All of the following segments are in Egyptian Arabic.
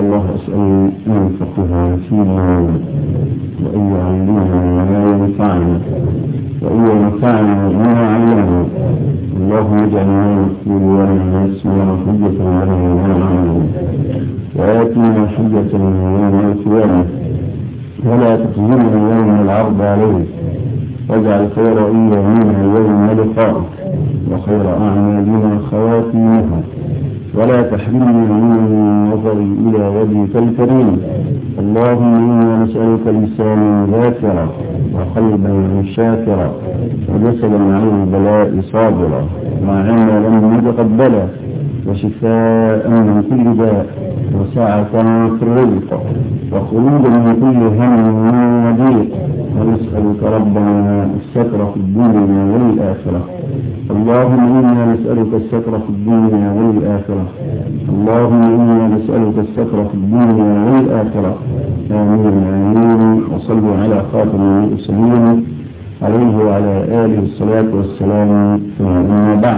الله أسأل أن يفقه فينا وأن يعلمنا ما ينفعنا وأن ينفعنا بما علمنا اللهم اجعل ما نقول ولا نسمع حجة لنا ولا علينا وآتنا حجة يوم القيامة ولا تخزنا يوم العرض عليه واجعل خير أيامنا يوم لقائك وخير أعمالنا خواتيمها ولا تحرمنا من النظر إلى وجهك الكريم اللهم إنا نسألك لسانا ذاكرا وقلبا شاكرا وجسدا عن البلاء صابرا وعلما لم يتقبلا وشفاء من كل داء وسعة في الرزق وخروجا من كل هم وضيق ونسألك ربنا الستر في الدنيا والآخرة اللهم إنا نسألك الستر في الدنيا والآخرة اللهم إنا نسألك الستر في الدنيا والآخرة آمين آمين وصلوا على خاتم المرسلين عليه وعلى آله الصلاة والسلام أما بعد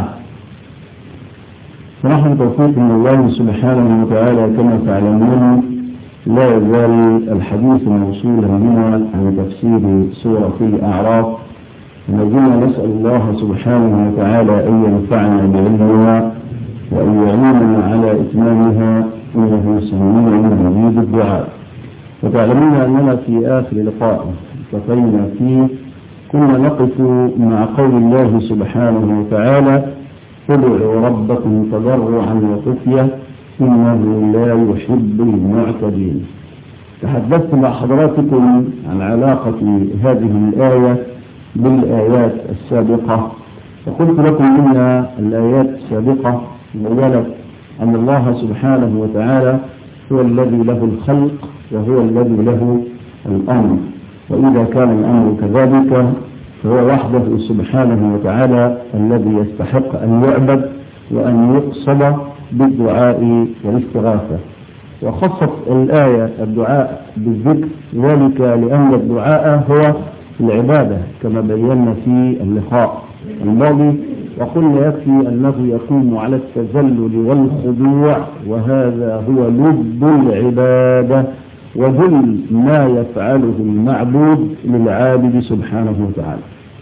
فنحن توفيق من الله سبحانه وتعالى كما تعلمون لا يزال الحديث موصولا بنا عن تفسير سورة الأعراف الذين نسأل الله سبحانه وتعالى أن ينفعنا بعلمها وأن يعيننا على إتمامها إنه سميع مجيب الدعاء وتعلمون أننا في آخر لقاء التقينا فيه كنا نقف مع قول الله سبحانه وتعالى ادعوا ربكم تضرعا وخفية إنه لا يحب المعتدين تحدثت مع حضراتكم عن علاقة هذه الآية بالآيات السابقة وقلت لكم إن الآيات السابقة بينت أن الله سبحانه وتعالى هو الذي له الخلق وهو الذي له الأمر وإذا كان الأمر كذلك فهو وحده سبحانه وتعالى الذي يستحق أن يعبد وأن يقصد بالدعاء والاستغاثة وخصت الآية الدعاء بالذكر ذلك لأن الدعاء هو العبادة كما بينا في اللقاء الماضي وقلنا يكفي أنه يقوم على التذلل والخضوع وهذا هو لب العبادة وجل ما يفعله المعبود للعابد سبحانه وتعالى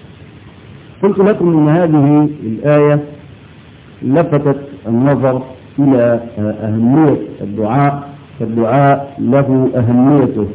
قلت لكم أن هذه الآية لفتت النظر إلى أهمية الدعاء فالدعاء له أهميته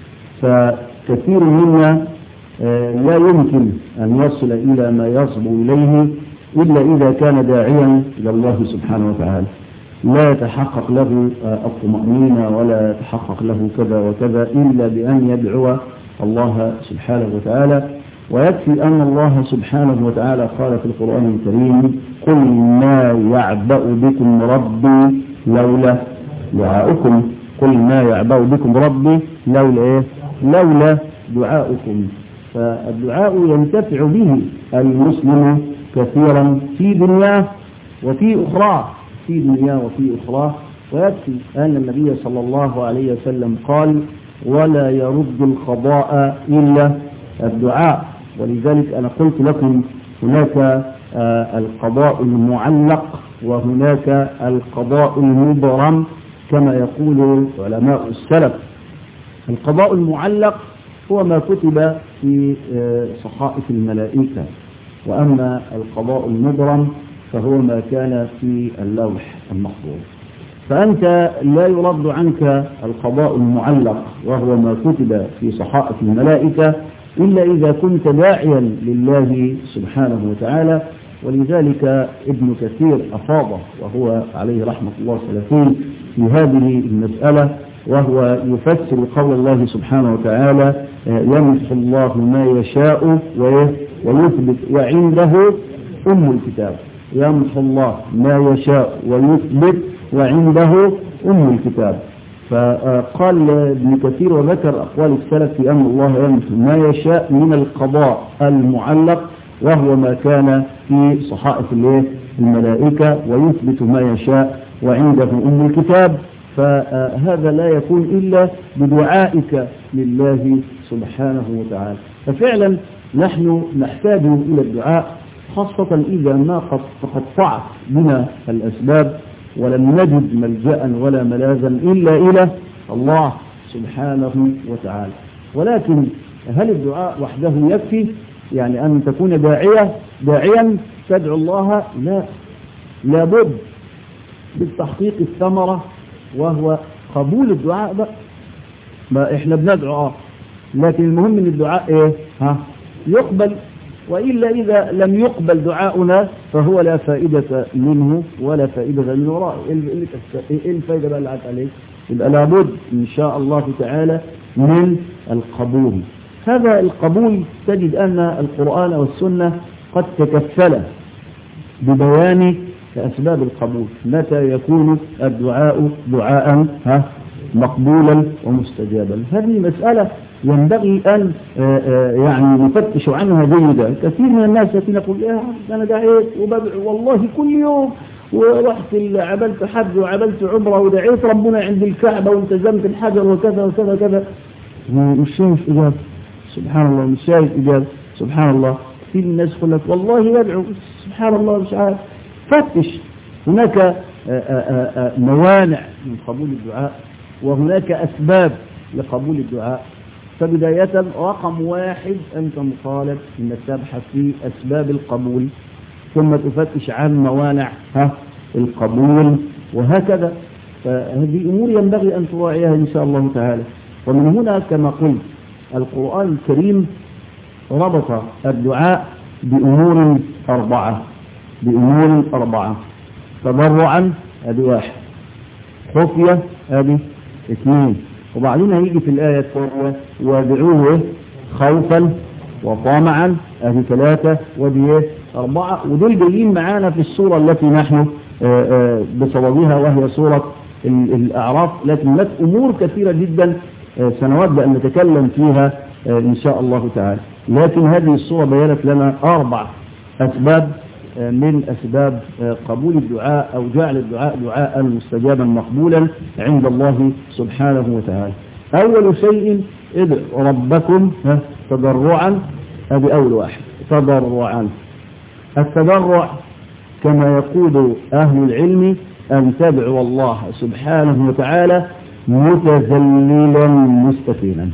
فكثير منا لا يمكن أن يصل إلى ما يصبو إليه إلا إذا كان داعيا إلى الله سبحانه وتعالى لا يتحقق له الطمأنينة ولا يتحقق له كذا وكذا إلا بأن يدعو الله سبحانه وتعالى ويكفي أن الله سبحانه وتعالى قال في القرآن الكريم قل ما يعبأ بكم ربي لولا دعاؤكم قل ما يعبأ بكم ربي لولا إيه لولا دعاؤكم فالدعاء ينتفع به المسلم كثيرا في دنياه وفي أخراه في دنياه وفي أخراه ويكفي أن النبي صلى الله عليه وسلم قال ولا يرد القضاء إلا الدعاء ولذلك أنا قلت لكم هناك القضاء المعلق وهناك القضاء المبرم كما يقول علماء السلف القضاء المعلق هو ما كتب في صحائف الملائكة وأما القضاء المبرم فهو ما كان في اللوح المحفوظ فأنت لا يرد عنك القضاء المعلق وهو ما كتب في صحائف الملائكة إلا إذا كنت داعيا لله سبحانه وتعالى ولذلك ابن كثير أفاض وهو عليه رحمة الله سلفين في هذه المسألة وهو يفسر قول الله سبحانه وتعالى يمحو الله ما يشاء ويثبت وعنده أم الكتاب يمحو الله ما يشاء ويثبت وعنده أم الكتاب فقال ابن كثير وذكر أقوال السلف في أن الله يمحو ما يشاء من القضاء المعلق وهو ما كان في صحائف الملائكة ويثبت ما يشاء وعنده أم الكتاب فهذا لا يكون إلا بدعائك لله سبحانه وتعالى ففعلا نحن نحتاج إلى الدعاء خاصة إذا ما قد تقطعت بنا الأسباب ولم نجد ملجأ ولا ملاذا إلا إلى الله سبحانه وتعالى ولكن هل الدعاء وحده يكفي يعني أن تكون داعية داعيا تدعو الله لا لابد بالتحقيق الثمرة وهو قبول الدعاء بقى ما احنا بندعو اه لكن المهم ان الدعاء ايه ها يقبل وإلا إذا لم يقبل دعاؤنا فهو لا فائدة منه ولا فائدة من وراء إيه الفائدة بقى اللي عاد عليه يبقى لابد إن شاء الله تعالى من القبول هذا القبول تجد أن القرآن والسنة قد تكفل ببيان أسباب القبول متى يكون الدعاء دعاء ها مقبولا ومستجابا هذه مسألة ينبغي أن يعني نفتش عنها جيدا كثير من الناس يأتين يقول يا أنا دعيت وبدعو والله كل يوم ورحت عملت حج وعملت عمرة ودعيت ربنا عند الكعبة والتزمت الحجر وكذا وكذا وكذا مش شايف إجابة سبحان الله مش شايف إجابة سبحان الله في الناس يقول لك والله يدعو سبحان الله مش عارف فتش هناك موانع من قبول الدعاء وهناك أسباب لقبول الدعاء فبداية رقم واحد أنت مطالب أنك تبحث في أسباب القبول ثم تفتش عن موانع ها القبول وهكذا فهذه أمور ينبغي أن تراعيها إن شاء الله تعالى ومن هنا كما قلت القرآن الكريم ربط الدعاء بأمور أربعة بأمور أربعة تضرعا هذه واحد خفية هذه اثنين وبعدين هيجي في الآية الثانية وادعوه خوفا وطمعا هذه ثلاثة ودي أربعة ودول جايين معانا في السورة التي نحن بصددها وهي سورة الأعراف لكن هناك أمور كثيرة جدا سنود أن نتكلم فيها إن شاء الله تعالى لكن هذه السورة بيانت لنا أربع أسباب من أسباب قبول الدعاء أو جعل الدعاء دعاء مستجابا مقبولا عند الله سبحانه وتعالى أول شيء ادعوا ربكم تضرعا هذه أول واحد تضرعا التضرع كما يقول أهل العلم أن تدعو الله سبحانه وتعالى متذللا مستكينا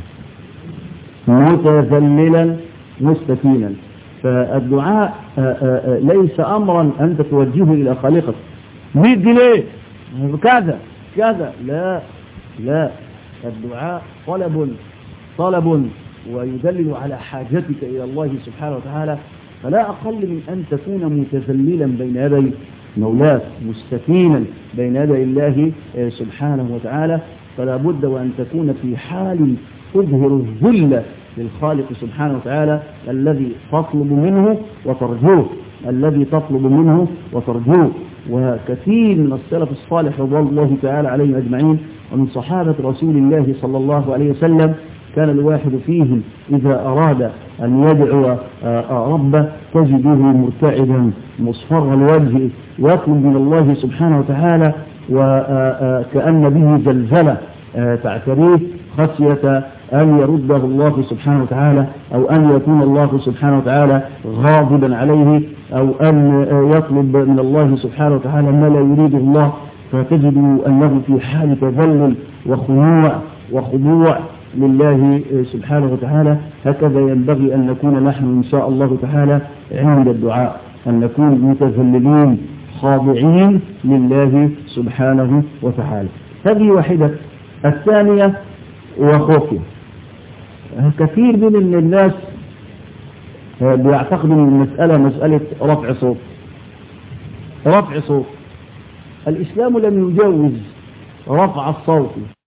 متذللا مستكينا فالدعاء ليس أمرا أنت توجهه إلى خالقك ميد ليه كذا كذا لا لا الدعاء طلب طلب ويدلل على حاجتك إلى الله سبحانه وتعالى فلا أقل من أن تكون متذللا بين يدي مولاك مستكينا بين يدي الله سبحانه وتعالى فلا بد وأن تكون في حال تظهر الذل للخالق سبحانه وتعالى الذي تطلب منه وترجوه الذي تطلب منه وترجوه وكثير من السلف الصالح رضوان الله تعالى عليهم أجمعين ومن صحابة رسول الله صلى الله عليه وسلم كان الواحد فيهم إذا أراد أن يدعو ربه تجده مرتعدا مصفر الوجه يطلب من الله سبحانه وتعالى وكأن به زلزلة تعتريه خشية أن يرده الله سبحانه وتعالى أو أن يكون الله سبحانه وتعالى غاضبا عليه أو أن يطلب من الله سبحانه وتعالى ما لا يريده الله فتجد أنه في حال تذلل وخنوع وخضوع لله سبحانه وتعالى هكذا ينبغي أن نكون نحن إن شاء الله تعالى عند الدعاء أن نكون متذللين خاضعين لله سبحانه وتعالى هذه واحدة الثانية وخوفه كثير من الناس بيعتقد ان المسألة مسألة رفع صوت رفع صوت الإسلام لم يجوز رفع الصوت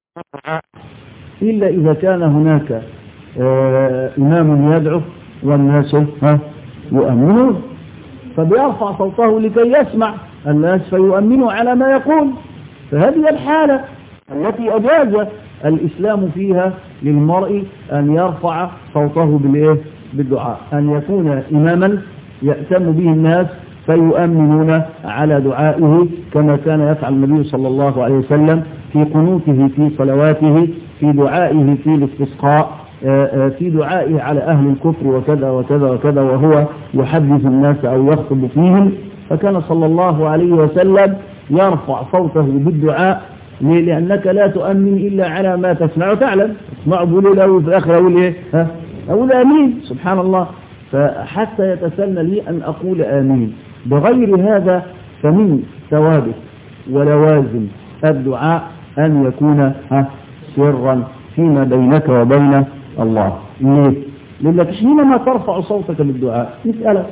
إلا إذا كان هناك إمام يدعو والناس يؤمنون فبيرفع صوته لكي يسمع الناس فيؤمنوا على ما يقول فهذه الحالة التي أجاز الإسلام فيها للمرء أن يرفع صوته بالإيه؟ بالدعاء أن يكون إماما يأتم به الناس فيؤمنون على دعائه كما كان يفعل النبي صلى الله عليه وسلم في قنوته في صلواته في دعائه في الاستسقاء في دعائه على أهل الكفر وكذا وكذا وكذا وهو يحدث الناس أو يخطب فيهم فكان صلى الله عليه وسلم يرفع صوته بالدعاء ليه؟ لأنك لا تؤمن إلا على ما تسمع وتعلم تسمع بقول له في الآخر أقول إيه ها أقول آمين سبحان الله فحتى يتسنى لي أن أقول آمين بغير هذا فمن ثوابت ولوازم الدعاء أن يكون ها سرا فيما بينك وبين الله ليه؟ لأنك حينما ترفع صوتك بالدعاء يسألك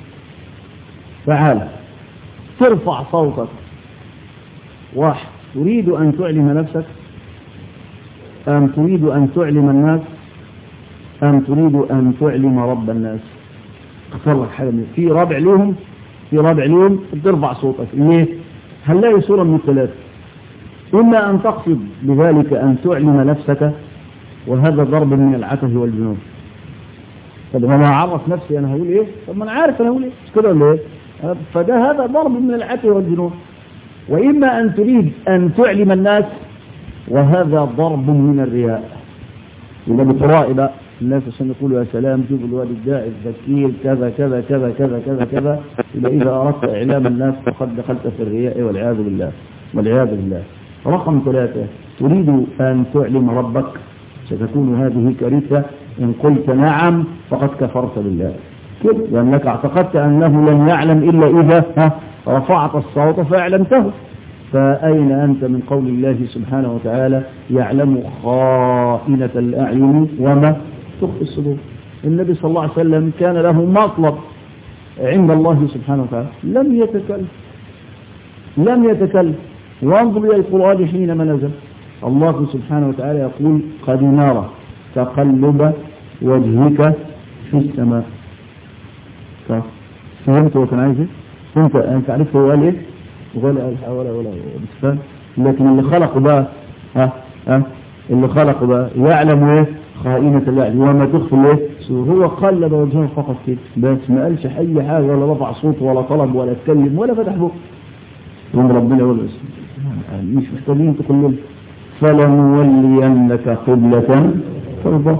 تعالى ترفع صوتك واحد تريد أن تعلم نفسك أم تريد أن تعلم الناس أم تريد أن تعلم رب الناس اختار لك حاجة من في رابع لهم في رابع لهم ترفع صوتك ليه هنلاقي صورة من الثلاثة إما أن تقصد بذلك أن تعلم نفسك وهذا ضرب من العته والجنون طب انا اعرف نفسي انا هقول ايه طب ما انا عارف انا هقول ايه مش كده ولا ايه فده هذا ضرب من العته والجنون واما ان تريد ان تعلم الناس وهذا ضرب من الرياء يبقى بترائي بقى الناس عشان يقولوا يا سلام شوف الواد الداعي الذكير كذا كذا كذا كذا كذا كذا يبقى اذا اردت اعلام الناس فقد دخلت في الرياء والعياذ بالله والعياذ بالله رقم ثلاثة تريد ان تعلم ربك ستكون هذه كارثة إن قلت نعم فقد كفرت بالله كده لأنك اعتقدت أنه لن يعلم إلا إذا ها رفعت الصوت فأعلمته فأين أنت من قول الله سبحانه وتعالى يعلم خائنة الأعين وما تخفي الصدور النبي صلى الله عليه وسلم كان له مطلب عند الله سبحانه وتعالى لم يتكلم لم يتكلم وانظر إلى القرآن حينما نزل الله سبحانه وتعالى يقول قد نرى تقلب وجهك في السماء فهمت هو كان عايز ايه؟ فهمت انت عرفت هو قال ايه؟ ولا ولا ولا مش فاهم لكن اللي خلقه بقى ها ها اللي خلقه بقى يعلم ايه؟ خائنة الأعين وما تخفي الايه؟ هو قلب وجهه فقط كده بس ما قالش أي حاجة ولا رفع صوت ولا طلب ولا اتكلم ولا فتح بقه يوم ربنا يقول مش محتاجين تقول فلنولينك قبلة ترضى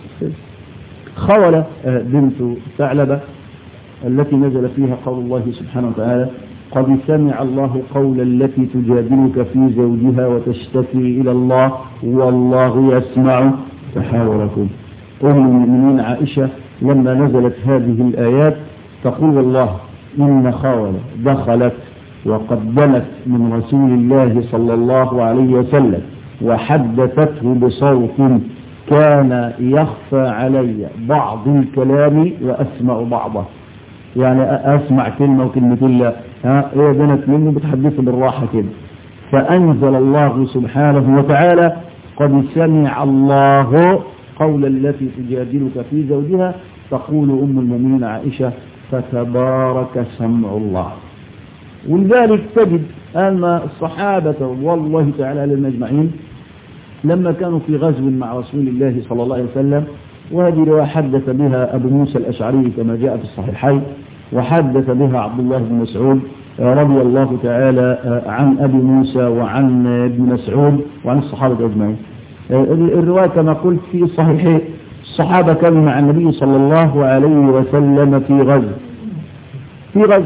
خولة بنت ثعلبة التي نزل فيها قول الله سبحانه وتعالى قد سمع الله قول التي تجادلك في زوجها وتشتكي إلى الله والله يسمع تحاوركم أم المؤمنين عائشة لما نزلت هذه الآيات تقول والله إن خولة دخلت وقدمت من رسول الله صلى الله عليه وسلم وحدثته بصوت كان يخفى علي بعض الكلام وأسمع بعضه يعني أسمع كلمة وكلمتين لا ها هي بنت منه بتحدثه بالراحة كده فأنزل الله سبحانه وتعالى قد سمع الله قول التي تجادلك في زوجها تقول أم المؤمنين عائشة فتبارك سمع الله ولذلك تجد أن الصحابة والله تعالى عليهم أجمعين لما كانوا في غزو مع رسول الله صلى الله عليه وسلم وهذه رواية حدث بها أبو موسى الأشعري كما جاء في الصحيحين وحدث بها عبد الله بن مسعود رضي الله تعالى عن أبي موسى وعن ابن مسعود وعن الصحابة أجمعين الرواية كما قلت في الصحيحين الصحابة كانوا مع النبي صلى الله عليه وسلم في غزو في غزو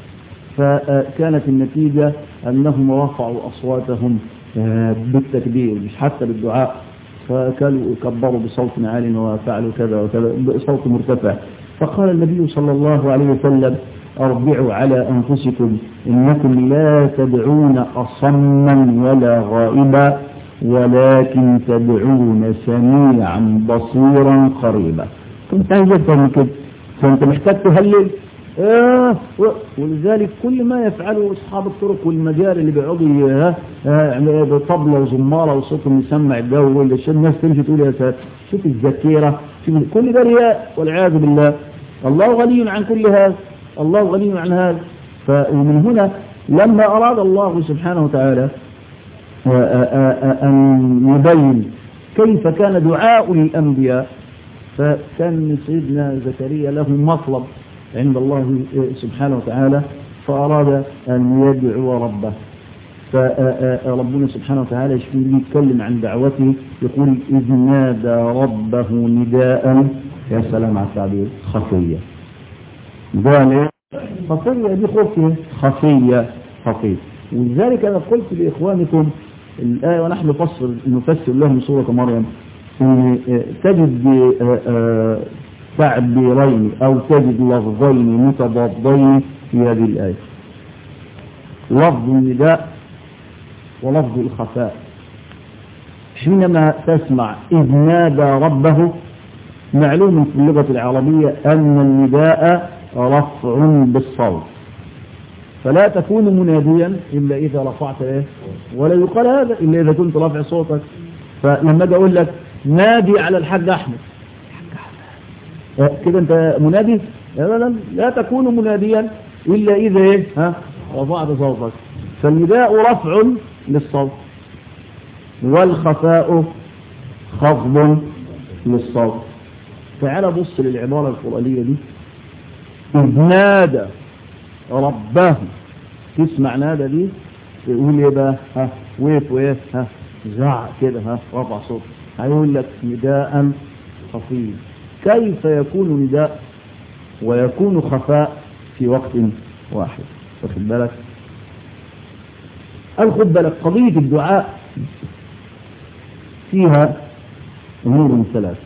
فكانت النتيجة أنهم رفعوا أصواتهم بالتكبير مش حتى بالدعاء فكانوا يكبروا بصوت عال وفعلوا كذا وكذا بصوت مرتفع فقال النبي صلى الله عليه وسلم أربعوا على أنفسكم إنكم لا تدعون أصما ولا غائبا ولكن تدعون سميعا بصيرا قريبا كنت عايز أفهم من كده فأنت محتاج تهلل آه ولذلك كل ما يفعله أصحاب الطرق والمجال اللي بيقعدوا آه بطبلة وزمارة وصوتهم يسمع الجو ولا الناس تمشي تقول يا ساتر شوف الذاكرة شوف كل ده رياء والعياذ بالله الله غني عن كل هذا الله غني عن هذا فمن هنا لما أراد الله سبحانه وتعالى أن يبين كيف كان دعاء الأنبياء فكان سيدنا زكريا له مطلب عند الله سبحانه وتعالى فأراد أن يدعو ربه فربنا سبحانه وتعالى يتكلم عن دعوته يقول إذ نادى ربه نداء يا سلام على التعبير خفية ذلك خفية دي خفية خفية خفية ولذلك أنا قلت لإخوانكم الآية ونحن نفسر نفسر لهم سورة مريم إن تجد تعبيرين أو تجد لفظين متضادين في هذه الآية لفظ النداء ولفظ الخفاء حينما تسمع إذ نادى ربه معلوم في اللغة العربية أن النداء رفع بالصوت فلا تكون مناديا إلا إذا رفعت إيه ولا يقال هذا إلا إذا كنت رافع صوتك فلما أجي أقول لك نادي على الحاج أحمد كده أنت منادي لا لا لا تكون مناديا إلا إذا إيه ها رفعت صوتك فالنداء رفع للصوت والخفاء خفض للصوت تعال بص للعبارة القرآنية دي إذ نادى ربه تسمع نادى دي يقول ايه بقى ها ويف ويف ها زعق كده ها رفع صوت هيقول لك نداء خفي كيف يكون نداء ويكون خفاء في وقت واحد واخد بالك خد بالك قضية الدعاء فيها أمور ثلاث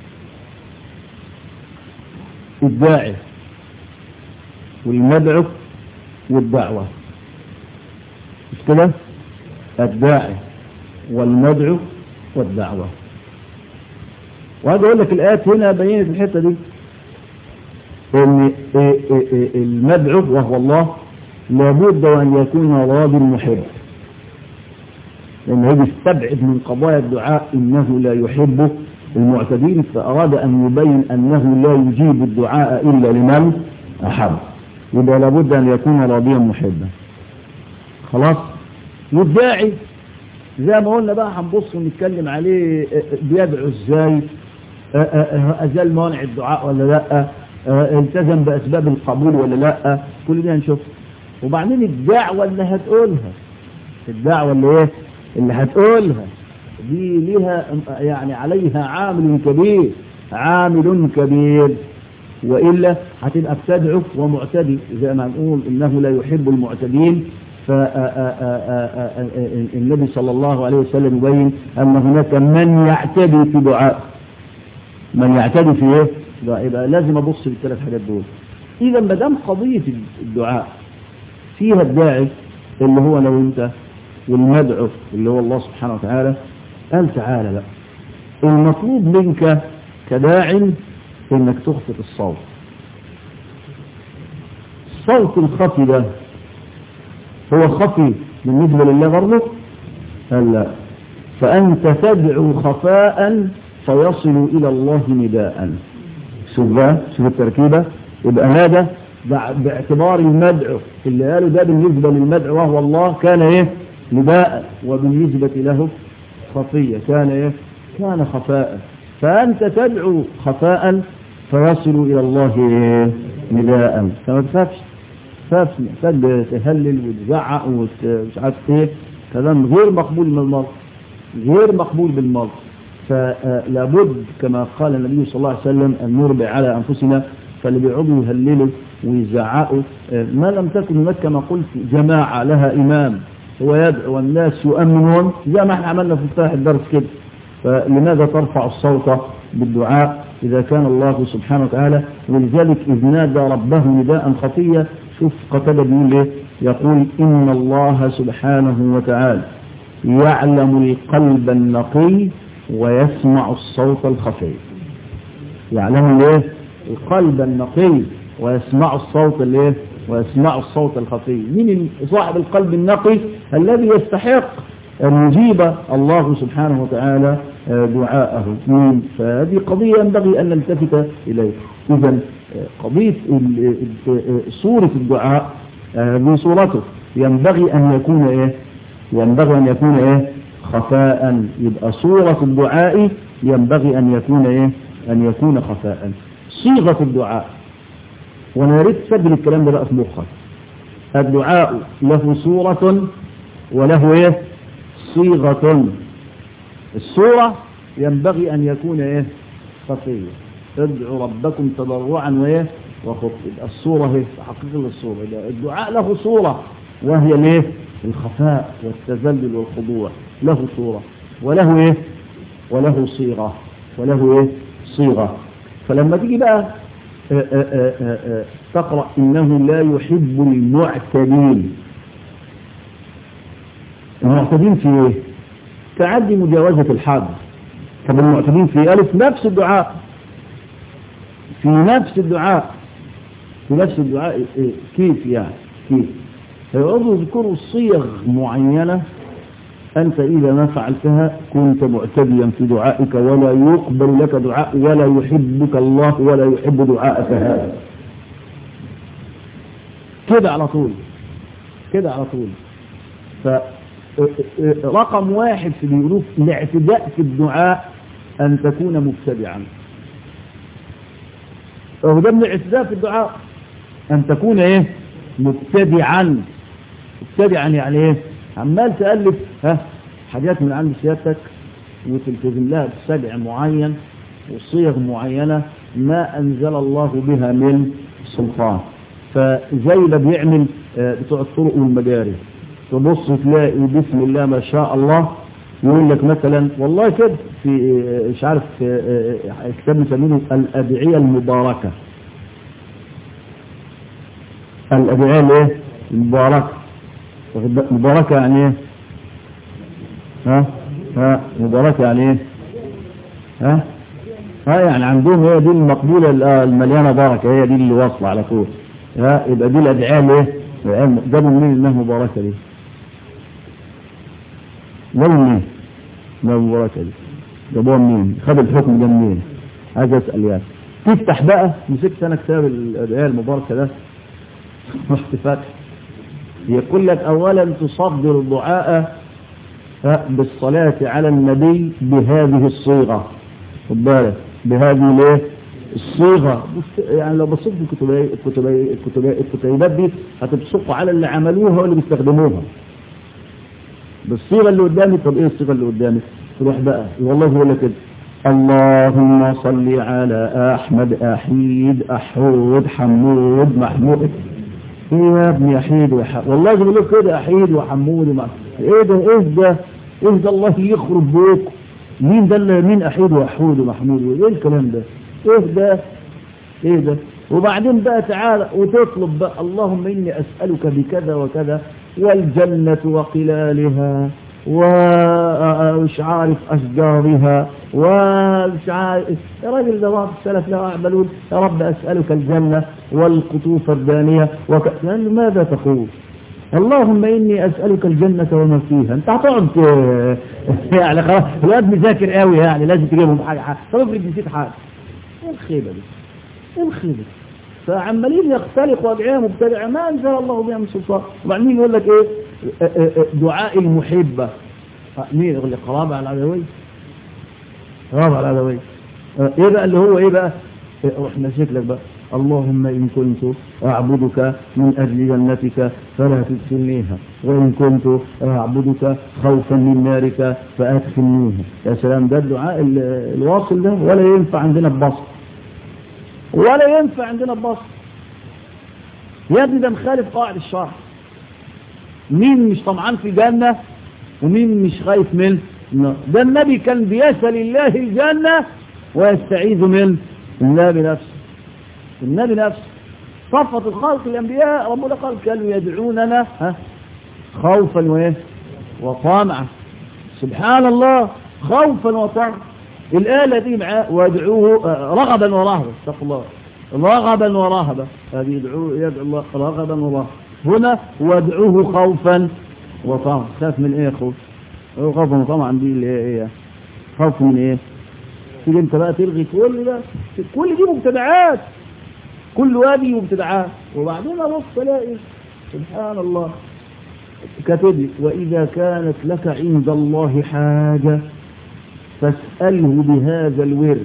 الداعي والمدعو والدعوة مش كده الداعي والمدعو والدعوة وهذا أقول لك الآيات هنا بينت الحتة دي ان المدعو وهو الله لابد وأن يكون راضي المحب لأنه يستبعد من قضايا الدعاء إنه لا يحب المعتدين فأراد أن يبين أنه لا يجيب الدعاء إلا لمن أحب يبقى لابد أن يكون راضيا محبا خلاص والداعي زي ما قلنا بقى هنبص ونتكلم عليه بيدعو ازاي أزال موانع الدعاء ولا لا التزم بأسباب القبول ولا لا كل ده هنشوف وبعدين الدعوة اللي هتقولها الدعوة اللي ايه اللي هتقولها دي ليها يعني عليها عامل كبير عامل كبير وإلا هتبقى بتدعو ومعتدي زي ما نقول إنه لا يحب المعتدين فالنبي صلى الله عليه وسلم يبين أن هناك من يعتدي في دعاء من يعتدي في ايه يبقى لازم ابص للثلاث حاجات دول اذا ما دام قضيه الدعاء فيها الداعي اللي هو لو انت والمدعو اللي هو الله سبحانه وتعالى قال تعالى بقى المطلوب منك كداع انك تخفض الصوت الصوت الخفي ده هو خفي بالنسبة لله برضه قال لا فأنت تدعو خفاء فيصل إلى الله نداء شوف بقى شوف التركيبة يبقى هذا باعتبار المدعو اللي قالوا ده بالنسبة للمدعو وهو الله كان ايه نداء وبالنسبة له خفية كان ايه كان خفاء فأنت تدعو خفاء فيصل إلى الله إيه؟ نداء فما تخافش تخافش محتاج تهلل وتزعق ومش عارف ايه كلام غير مقبول من المرض غير مقبول بالمرض فلابد كما قال النبي صلى الله عليه وسلم أن نربع على أنفسنا فاللي بيقعدوا يهللوا ويزعقوا ما لم تكن هناك كما قلت جماعة لها إمام هو يدعو والناس يؤمنون زي ما احنا عملنا في افتتاح الدرس كده فلماذا ترفع الصوت بالدعاء إذا كان الله سبحانه وتعالى ولذلك إذ نادى ربه نداء خفيا شوف قتل بيقول ايه يقول إن الله سبحانه وتعالى يعلم القلب النقي ويسمع الصوت الخفي يعلم الايه القلب النقي ويسمع الصوت الايه ويسمع الصوت الخفي مين صاحب القلب النقي الذي يستحق أن يجيب الله سبحانه وتعالى دعاءه مين فهذه قضية ينبغي أن نلتفت إليها إذا قضية صورة الدعاء من صورته ينبغي أن يكون إيه ينبغي أن يكون إيه خفاء يبقى صورة الدعاء ينبغي أن يكون إيه أن يكون خفاء صيغة الدعاء وانا يا ريت تسجل الكلام ده بقى في مخك الدعاء له صورة وله ايه صيغة الصورة ينبغي ان يكون ايه خفية ادعوا ربكم تضرعا وايه وخفية الصورة هي حقيقة الصورة الدعاء له صورة وهي الايه الخفاء والتذلل والخضوع له صورة وله ايه وله صيغة وله ايه صيغة فلما تيجي بقى آآ آآ آآ تقرأ إنه لا يحب المعتدين المعتدين في ايه تعدي مجاوزة الحد طب المعتدين في ألف نفس الدعاء في نفس الدعاء في نفس الدعاء إيه؟ كيف يعني كيف فيقعدوا يذكروا صيغ معينة أنت إذا ما فعلتها كنت معتديا في دعائك ولا يقبل لك دعاء ولا يحبك الله ولا يحب دعاءك هذا كده على طول كده على طول فرقم واحد في بيقولوه الاعتداء في الدعاء أن تكون مبتدعا وهو ده من الاعتداء في الدعاء أن تكون إيه مبتدعا مبتدعا يعني إيه عمال تألف ها حاجات من عند سيادتك وتلتزم لها بسبع معين وصيغ معينة ما أنزل الله بها من سلطان فزي ما بيعمل بتوع الطرق والمجاري تبص تلاقي بسم الله ما شاء الله يقول لك مثلا والله كده في مش عارف كتاب مسمينه الأدعية المباركة الأدعية الايه المباركة مباركة يعني ايه ها ها مباركة يعني ايه ها ها يعني عندهم هي دي المقبولة المليانة بركة هي دي اللي واصلة على طول ها يبقى دي الأدعية الايه جابوا منين انها مباركة دي جابوا منين انها مباركة دي جابوها منين خد الحكم ده منين عايز اسأل يعني تفتح بقى مسكت انا كتاب الأدعية المباركة ده رحت فاتح يقول لك اولا تصدر الدعاء بالصلاة على النبي بهذه الصيغة خد بالك بهذه الايه الصيغة يعني لو بصيت في الكتبي الكتبي الكتبي الكتيبات دي هتبصقوا على اللي عملوها واللي بيستخدموها بالصيغة اللي قدامي طب ايه الصيغة اللي قدامي تروح بقى والله يقول لك كده اللهم صل على احمد احيد احود حمود محمود ايه يا ابني احيد وح... والله بيقول لك كده احيد وحمود ومع... ايه ده ايه ده ايه ده الله يخرب بيك مين ده اللي مين احيد وحود ومحمود ايه الكلام ده ايه ده ايه ده وبعدين بقى تعالى وتطلب بقى اللهم اني اسالك بكذا وكذا والجنه وقلالها ومش عارف أشجارها ومش عارف يا راجل ده بعض السلف لا أعملون يا رب أسألك الجنة والقطوف الدانية وك... يعني ماذا تقول اللهم إني أسألك الجنة وما فيها أنت هتقعد يعني خلاص الواد مذاكر قوي يعني لازم تجيبهم حاجة حاجة طب افرض نسيت حاجة ايه الخيبة دي ايه الخيبة دي فعمالين يختلقوا أدعية مبتدعة ما أنزل الله بها من سلطان وبعدين يقول لك إيه دعاء المحبة مين يقول لك قرابة العدوية قرابة العدوية إيه بقى اللي هو إيه بقى روح ماسك لك بقى اللهم إن كنت أعبدك من أجل جنتك فلا تدخلنيها وإن كنت أعبدك خوفا من نارك فأدخلنيها يا سلام ده الدعاء الواصل ده ولا ينفع عندنا ببسط ولا ينفع عندنا ببسط يا ابني ده مخالف قواعد الشرع مين مش طمعان في الجنة ومين مش خايف من ده النبي كان بيسأل الله الجنة ويستعيذ من الله بنفسه النبي نفسه صفة الخلق الأنبياء ربنا قال كانوا يدعوننا ها خوفا وإيه وطمعا سبحان الله خوفا وطمعا الآلة دي معاه وادعوه رغبا ورهبا استغفر الله رغبا ورهبا هذه يدعو يدعو الله رغبا ورهبا هنا وادعوه خوفا وطمعا خاف من ايه خوف خوفا وطمعا دي اللي هي ايه خوف من ايه تيجي انت بقى تلغي كل ده كل دي مبتدعات كل وادي مبتدعات وبعدين ابص الاقي سبحان الله كاتب لي واذا كانت لك عند الله حاجه فاساله بهذا الورد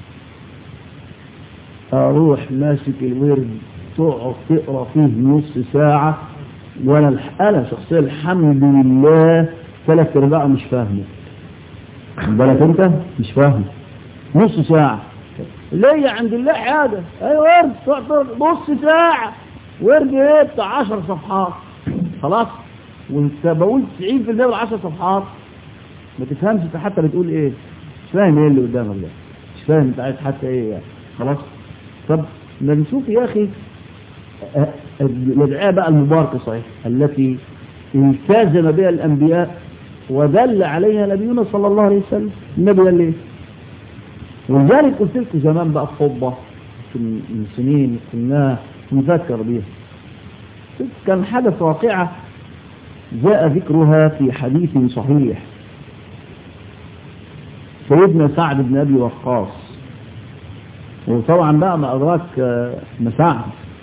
اروح ماسك الورد تقعد تقرا فيه نص ساعه وانا انا شخصيا الحمد لله ثلاث ارباعه مش فاهمه بالك انت مش فاهمه نص ساعه ليه عند الله حاجه اي ورد تقعد نص ساعه ورد ايه بتاع 10 صفحات خلاص وانت بقول 90% من 10 صفحات ما تفهمش انت حتى بتقول ايه مش فاهم ايه اللي قدامك ده مش فاهم انت عايز حتى ايه يعني خلاص طب ما نشوف يا اخي الادعاء بقى المباركه صحيح التي التزم بها الانبياء ودل عليها نبينا صلى الله عليه وسلم النبي قال ليه ولذلك قلت لكم زمان بقى في خطبه من سنين كنا نذكر بيها كان حدث واقعة جاء ذكرها في حديث صحيح سيدنا سعد بن أبي وقاص وطبعا بقى ما أدراك مساعد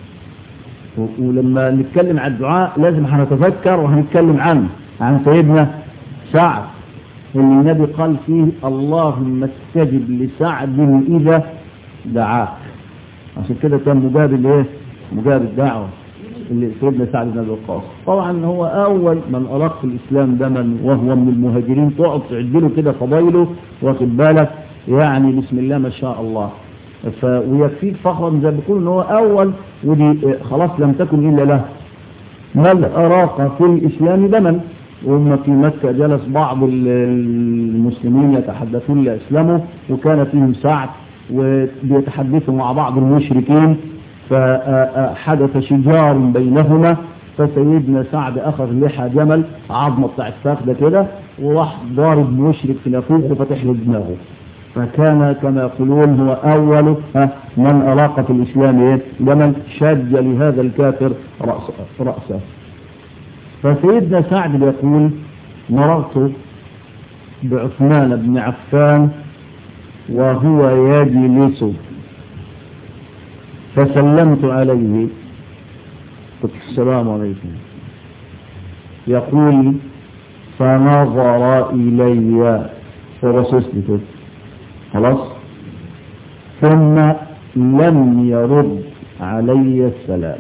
ولما نتكلم عن الدعاء لازم هنتذكر وهنتكلم عنه عن سيدنا سعد اللي النبي قال فيه اللهم استجب لسعد إذا دعاك عشان كده كان مجاب الايه مجاب الدعوة اللي سيدنا سعد بن ابي وقاص طبعا هو اول من اراق في الاسلام دما وهو من المهاجرين تقعد تعد له كده فضايله واخد بالك يعني بسم الله ما شاء الله ف ويكفيك فخرا زي ما بيقولوا ان هو اول ودي خلاص لم تكن الا له من اراق في الاسلام دما وهم في مكة جلس بعض المسلمين يتحدثون لاسلامه وكان فيهم سعد وبيتحدثوا مع بعض المشركين فحدث شجار بينهما فسيدنا سعد أخذ لحى جمل عظمة بتاع الفخذة كده وراح ضارب مشرك في نافوخه فتح له دماغه فكان كما يقولون هو أول من أراق في الإسلام إيه؟ جمل شج لهذا الكافر رأسه, رأسه فسيدنا سعد يقول مررت بعثمان بن عفان وهو يجلس فسلمت عليه قلت السلام عليكم يقول فنظر إلي فرصصت كده خلاص ثم لم يرد علي السلام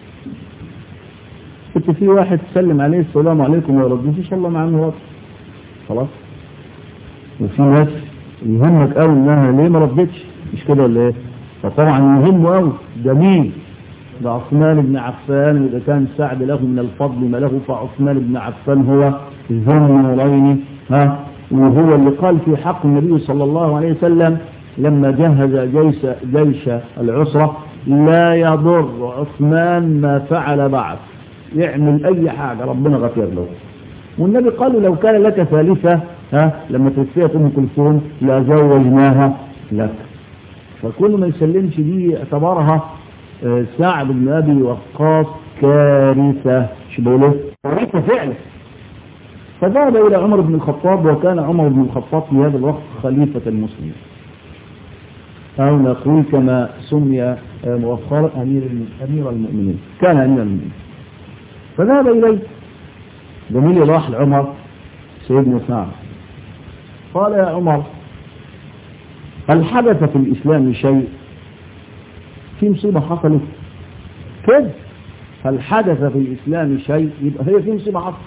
كنت في واحد تسلم عليه السلام عليكم وما يردش ان شاء الله مع انه خلاص وفي ناس يهمك قوي انها ليه ما ردتش مش كده ولا ايه فطبعا يهمه قوي ده مين ده عثمان بن عفان واذا كان سعد له من الفضل ما له فعثمان بن عفان هو ذو النورين ها وهو اللي قال في حق النبي صلى الله عليه وسلم لما جهز جيش جيش العسرة لا يضر عثمان ما فعل بعد يعمل اي حاجة ربنا غفر له والنبي قال لو كان لك ثالثة ها لما توفيت ام كلثوم لزوجناها لك فكل ما يسلمش دي اعتبرها سعد بن ابي وقاص كارثه شو بقوله كارثه فعلا فذهب الى عمر بن الخطاب وكان عمر بن الخطاب في هذا الوقت خليفه المسلمين او نقول كما سمي مؤخرا امير امير المؤمنين كان امير المؤمنين فذهب اليه جميل راح لعمر سيدنا سعد قال يا عمر هل حدث في الإسلام شيء في مصيبة حصلت كده هل حدث في الإسلام شيء يبقى هي في مصيبة حصلت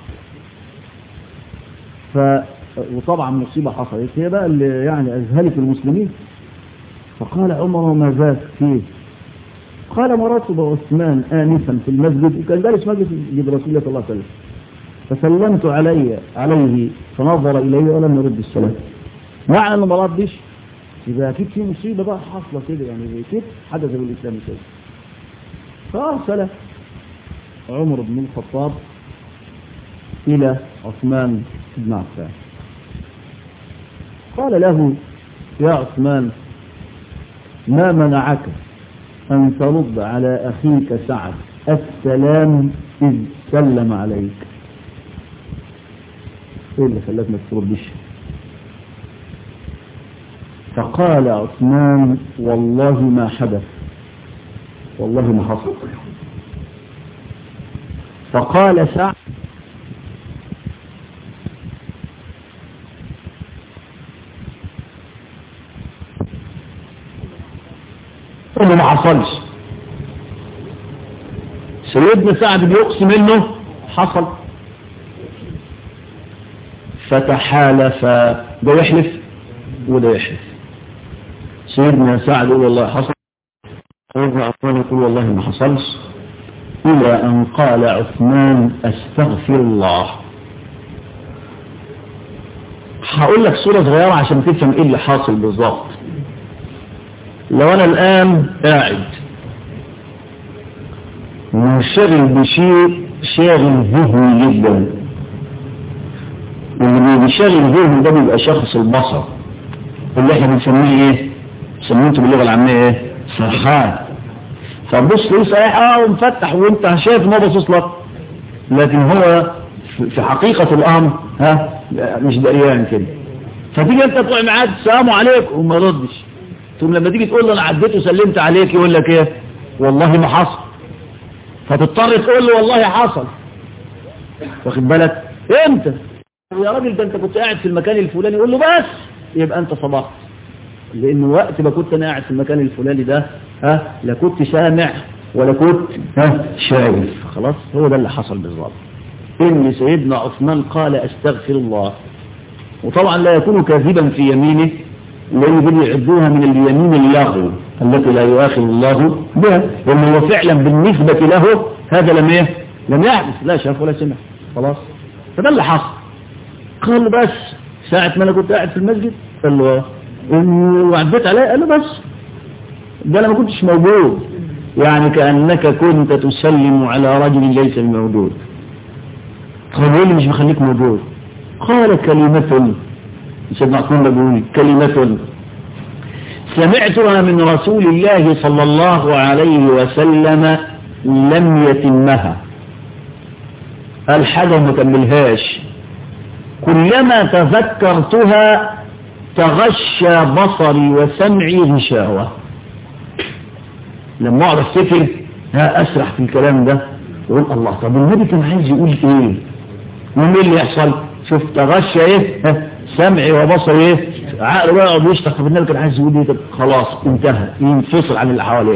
ف وطبعا مصيبة حصلت هي بقى اللي يعني أذهلت المسلمين فقال عمر وما ذاك فيه قال مررت بعثمان آنفا في المسجد وكان جالس مجلس يجيب رسول الله صلى الله عليه وسلم فسلمت علي عليه فنظر إلي ولم يرد السلام معنى انه ما ردش يبقى اكيد في مصيبه بقى حاصله كده يعني زي كده حدث في الاسلام شيء فارسل عمر بن الخطاب الى عثمان بن عفان قال له يا عثمان ما منعك ان ترد على اخيك سعد السلام اذ سلم عليك ايه اللي خلاك ما تردش فقال عثمان والله ما حدث والله ما حصل فقال سعد انه ما حصلش سيدنا سعد بيقسم انه حصل فتحالف ده يحلف وده يحلف سيدنا سعد يقول والله حصل سيدنا عثمان يقول والله ما حصلش إلى أن قال عثمان أستغفر الله هقول لك صورة صغيرة عشان تفهم إيه اللي حاصل بالظبط لو أنا الآن قاعد منشغل بشيء شاغل ذهني جدا واللي بيشغل ذهني ده بيبقى شخص البصر اللي احنا بنسميه ايه؟ سميته باللغة العامية ايه؟ سرحان فبص ليه صحيح اه ومفتح وانت شايف ما باصص لك لكن هو في حقيقة الامر ها مش دريان كده فتيجي انت تقع معاه السلام عليكم وما يردش ثم لما تيجي تقول له انا عديت وسلمت عليك يقول لك ايه والله ما حصل فتضطر تقول له والله حصل واخد بالك امتى يا راجل ده انت كنت قاعد في المكان الفلاني يقول له بس يبقى انت صدقت لان وقت ما كنت انا قاعد في المكان الفلاني ده ها لا كنت سامع ولا كنت ها شايف خلاص هو ده اللي حصل بالظبط ان سيدنا عثمان قال استغفر الله وطبعا لا يكون كاذبا في يمينه لان دول يعدوها من اليمين اللغو التي لا يؤاخذ الله بها لان هو فعلا بالنسبة له هذا لم ايه لم يحدث لا شاف ولا سمع خلاص فده اللي حصل قال له بس ساعة ما انا كنت قاعد في المسجد قال له وعديت عليه قال له بس ده انا ما كنتش موجود يعني كأنك كنت تسلم على رجل ليس موجود قال لي مش مخليك موجود قال كلمة سيدنا عثمان بيقول كلمة سمعتها من رسول الله صلى الله عليه وسلم لم يتمها الحاجة ما كملهاش كلما تذكرتها تغشى بصري وسمعي غشاوة لما اقعد افتكر ها اسرح في الكلام ده يقول الله طب النبي كان عايز يقول ايه ومين اللي يحصل شوف تغشى ايه ها سمعي وبصري ايه عقله بقى يقعد يشتغل طب النبي كان عايز يقول ايه خلاص انتهى ينفصل عن اللي حواليه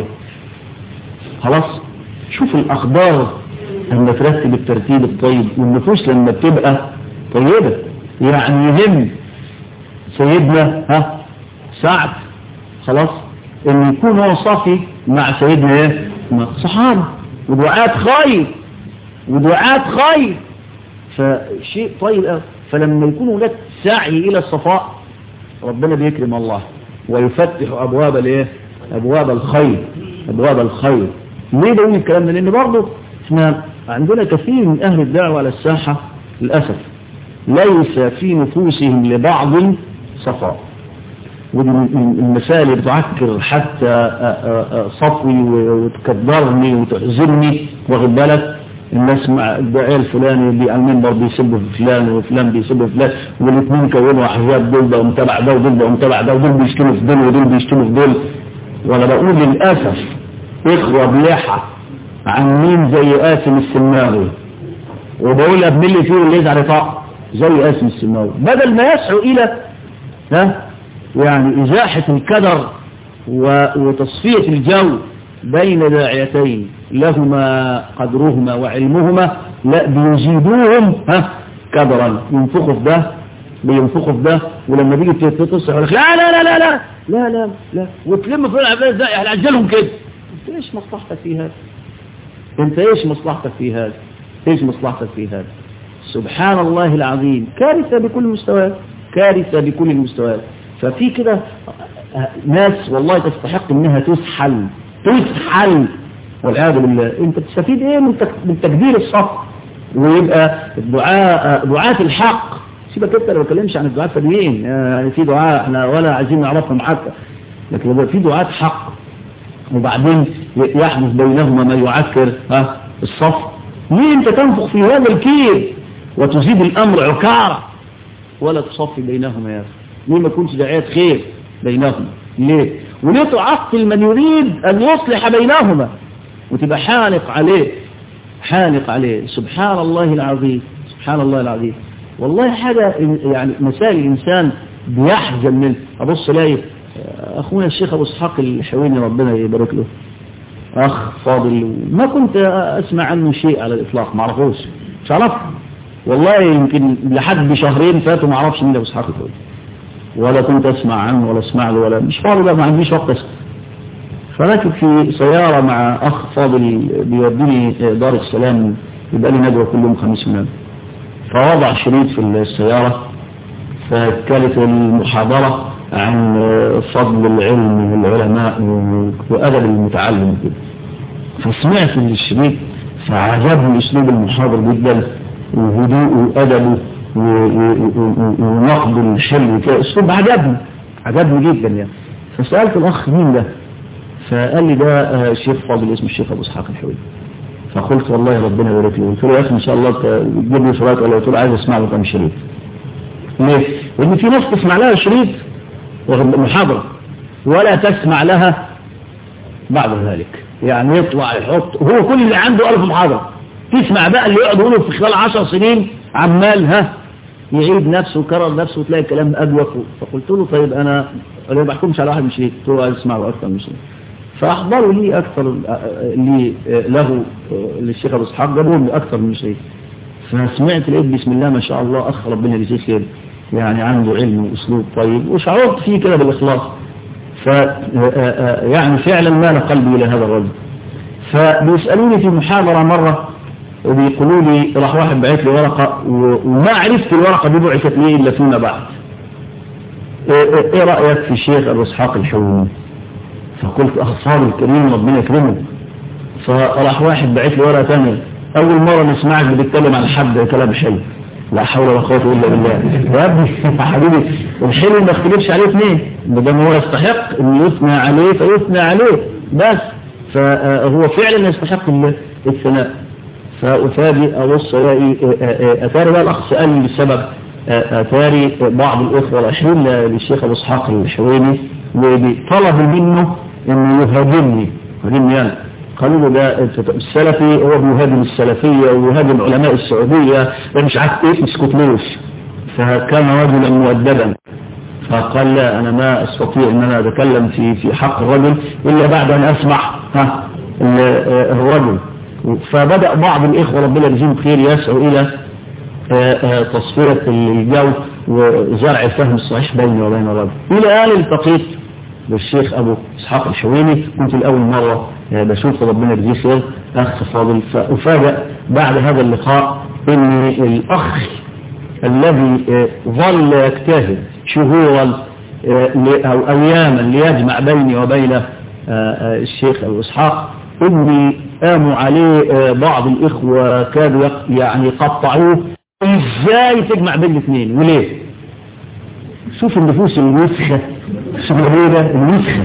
خلاص شوف الاخبار لما ترتب الترتيب الطيب والنفوس لما بتبقى طيبة يعني يهم سيدنا ها سعد خلاص ان يكون هو صافي مع سيدنا ايه مع صحابه ودعاة خير ودعاة خير فشيء طيب قوي فلما يكون لك سعي الى الصفاء ربنا بيكرم الله ويفتح ابواب الايه ابواب الخير ابواب الخير ليه بقول الكلام ده لان برضه احنا عندنا كثير من اهل الدعوه على الساحه للاسف ليس في نفوسهم لبعض صفاء ودي المثال اللي بتعكر حتى صفوي وتكبرني وتحزنني واخد بالك الناس مع الداعية الفلاني اللي على المنبر بيسب في فلان وفلان بيسب في فلان والاثنين كونوا احزاب دول بقوا متابع ده ودول بقوا متابع ده ودول بيشتموا في دول ودول بيشتموا في دول وانا بقول للاسف اخوه بلحى عن مين زي قاسم السماوي وبقول ابن اللي فيه اللي يزعل يطاق زي قاسم السماوي بدل ما يسعوا الى ها يعني ازاحه الكدر وتصفيه الجو بين داعيتين لهما قدرهما وعلمهما لا بيزيدوهم ها كدرا ينفخوا في ده بينفخوا في ده ولما تيجي تتصل يقول لك لا لا لا لا لا لا لا لا وتلم في العباد ازاي هنعجلهم كده انت ايش مصلحتك في هذا انت ايش مصلحتك في هذا ايش مصلحتك في هذا سبحان الله العظيم كارثة بكل المستويات كارثة بكل المستويات ففي كده ناس والله تستحق انها تسحل تسحل والعياذ بالله انت تستفيد ايه من من تكبير الصف ويبقى دعاء دعاة الحق سيبك انت ما بتكلمش عن الدعاة الفرديين يعني في دعاء احنا ولا عايزين نعرفهم حتى لكن يبقى في دعاة حق وبعدين يحدث بينهما ما يعكر ها الصف ليه انت تنفخ في هذا الكير وتزيد الامر عكارة ولا تصفي بينهما يا اخي ليه ما يكونش دعاية خير بينهما ليه وليه تعطل من يريد ان يصلح بينهما وتبقى حانق عليه حانق عليه سبحان الله العظيم سبحان الله العظيم والله حاجة يعني مسائل الإنسان بيحزن من أبص لاقي أخونا الشيخ أبو اسحاق الحويني ربنا يبارك له أخ فاضل ما كنت أسمع عنه شيء على الإطلاق ما أعرفوش مش عرف والله يمكن لحد شهرين فاتوا ما أعرفش مين أبو اسحاق الحويني ولا كنت أسمع عنه ولا أسمع له ولا مش فاضي بقى ما عنديش وقت أسمع فراكب في سيارة مع أخ فاضل بيوديني دار السلام يبقى لي ندوة كل يوم خميس ونام فوضع شريط في السيارة فكانت المحاضرة عن فضل العلم والعلماء وأدب المتعلم كده فسمعت الشريط فعجبني أسلوب المحاضر جدا وهدوءه وأدبه ونقد الحلو كده أسلوب عجبني عجبني جدا يعني فسألت الأخ مين ده فقال لي ده شيخ فاضل اسمه الشيخ أبو إسحاق الحوي فقلت والله ربنا يبارك له قلت له يا أخي إن شاء الله تجيب لي صلاة ولا قلت له عايز أسمع له كام شريط ليه؟ لأن في ناس تسمع لها شريط محاضرة ولا تسمع لها بعد ذلك يعني يطلع يحط هو كل اللي عنده ألف محاضرة تسمع بقى اللي يقعد يقوله في خلال عشر سنين عمال ها يعيد نفسه وكرر نفسه وتلاقي الكلام أجوف فقلت له طيب أنا أنا ما بحكمش على واحد من شريك قلت له عايز أسمع له أكثر من شريك فأحضروا لي أكثر لي له للشيخ أبو إسحاق جابوهم لي أكثر من شريك فسمعت لقيت بسم الله ما شاء الله أخ ربنا يجزيه خير يعني عنده علم وأسلوب طيب وشعرت فيه كده بالإخلاص ف يعني فعلا مال قلبي إلى هذا الرجل فبيسألوني في محاضرة مرة وبيقولوا لي راح واحد بعث لي ورقة وما عرفت الورقة دي بعثت لي إلا فيما بعد ايه رأيك في الشيخ أبو إسحاق الحومي فقلت أخ صاحب الكريم ربنا يكرمه فراح واحد بعث لي ورقة ثانية أول مرة نسمعك بتتكلم عن حد كلام حلو لا حول ولا قوة إلا بالله يا ابني يا حبيبي الحلو ما اختلفش عليه اثنين ما دام هو يستحق ان يثنى عليه فيثنى عليه بس فهو فعلا يستحق الثناء فأفاجئ أبص ألاقي أثاري بقى الأخ سألني بالسبب أثاري بعض الإخوة الأشهرين للشيخ أبو إسحاق الحويني وطلبوا منه إنه يهاجمني يهاجمني أنا قالوا له ده السلفي هو بيهاجم السلفية ويهاجم علماء السعودية مش عارف ايه اسكتلوش فكان رجلا مؤدبا فقال لا انا ما استطيع ان انا اتكلم في في حق الرجل الا بعد ان اسمع ها الرجل فبدأ بعض الاخوة ربنا يجزيهم خير يسعوا الى تصفية الجو وزرع الفهم الصحيح بيني وبين الرجل الى ان التقيت بالشيخ ابو اسحاق الشويني كنت الاول مرة بشوف ربنا يجزيه خير اخ فاضل فافاجئ بعد هذا اللقاء ان الاخ الذي ظل يجتهد شهورا او اياما ليجمع بيني وبين الشيخ ابو اسحاق اني قاموا عليه بعض الاخوه كادوا يعني يقطعوه ازاي تجمع بين الاثنين وليه شوف النفوس الوسخه شوف ده الوسخه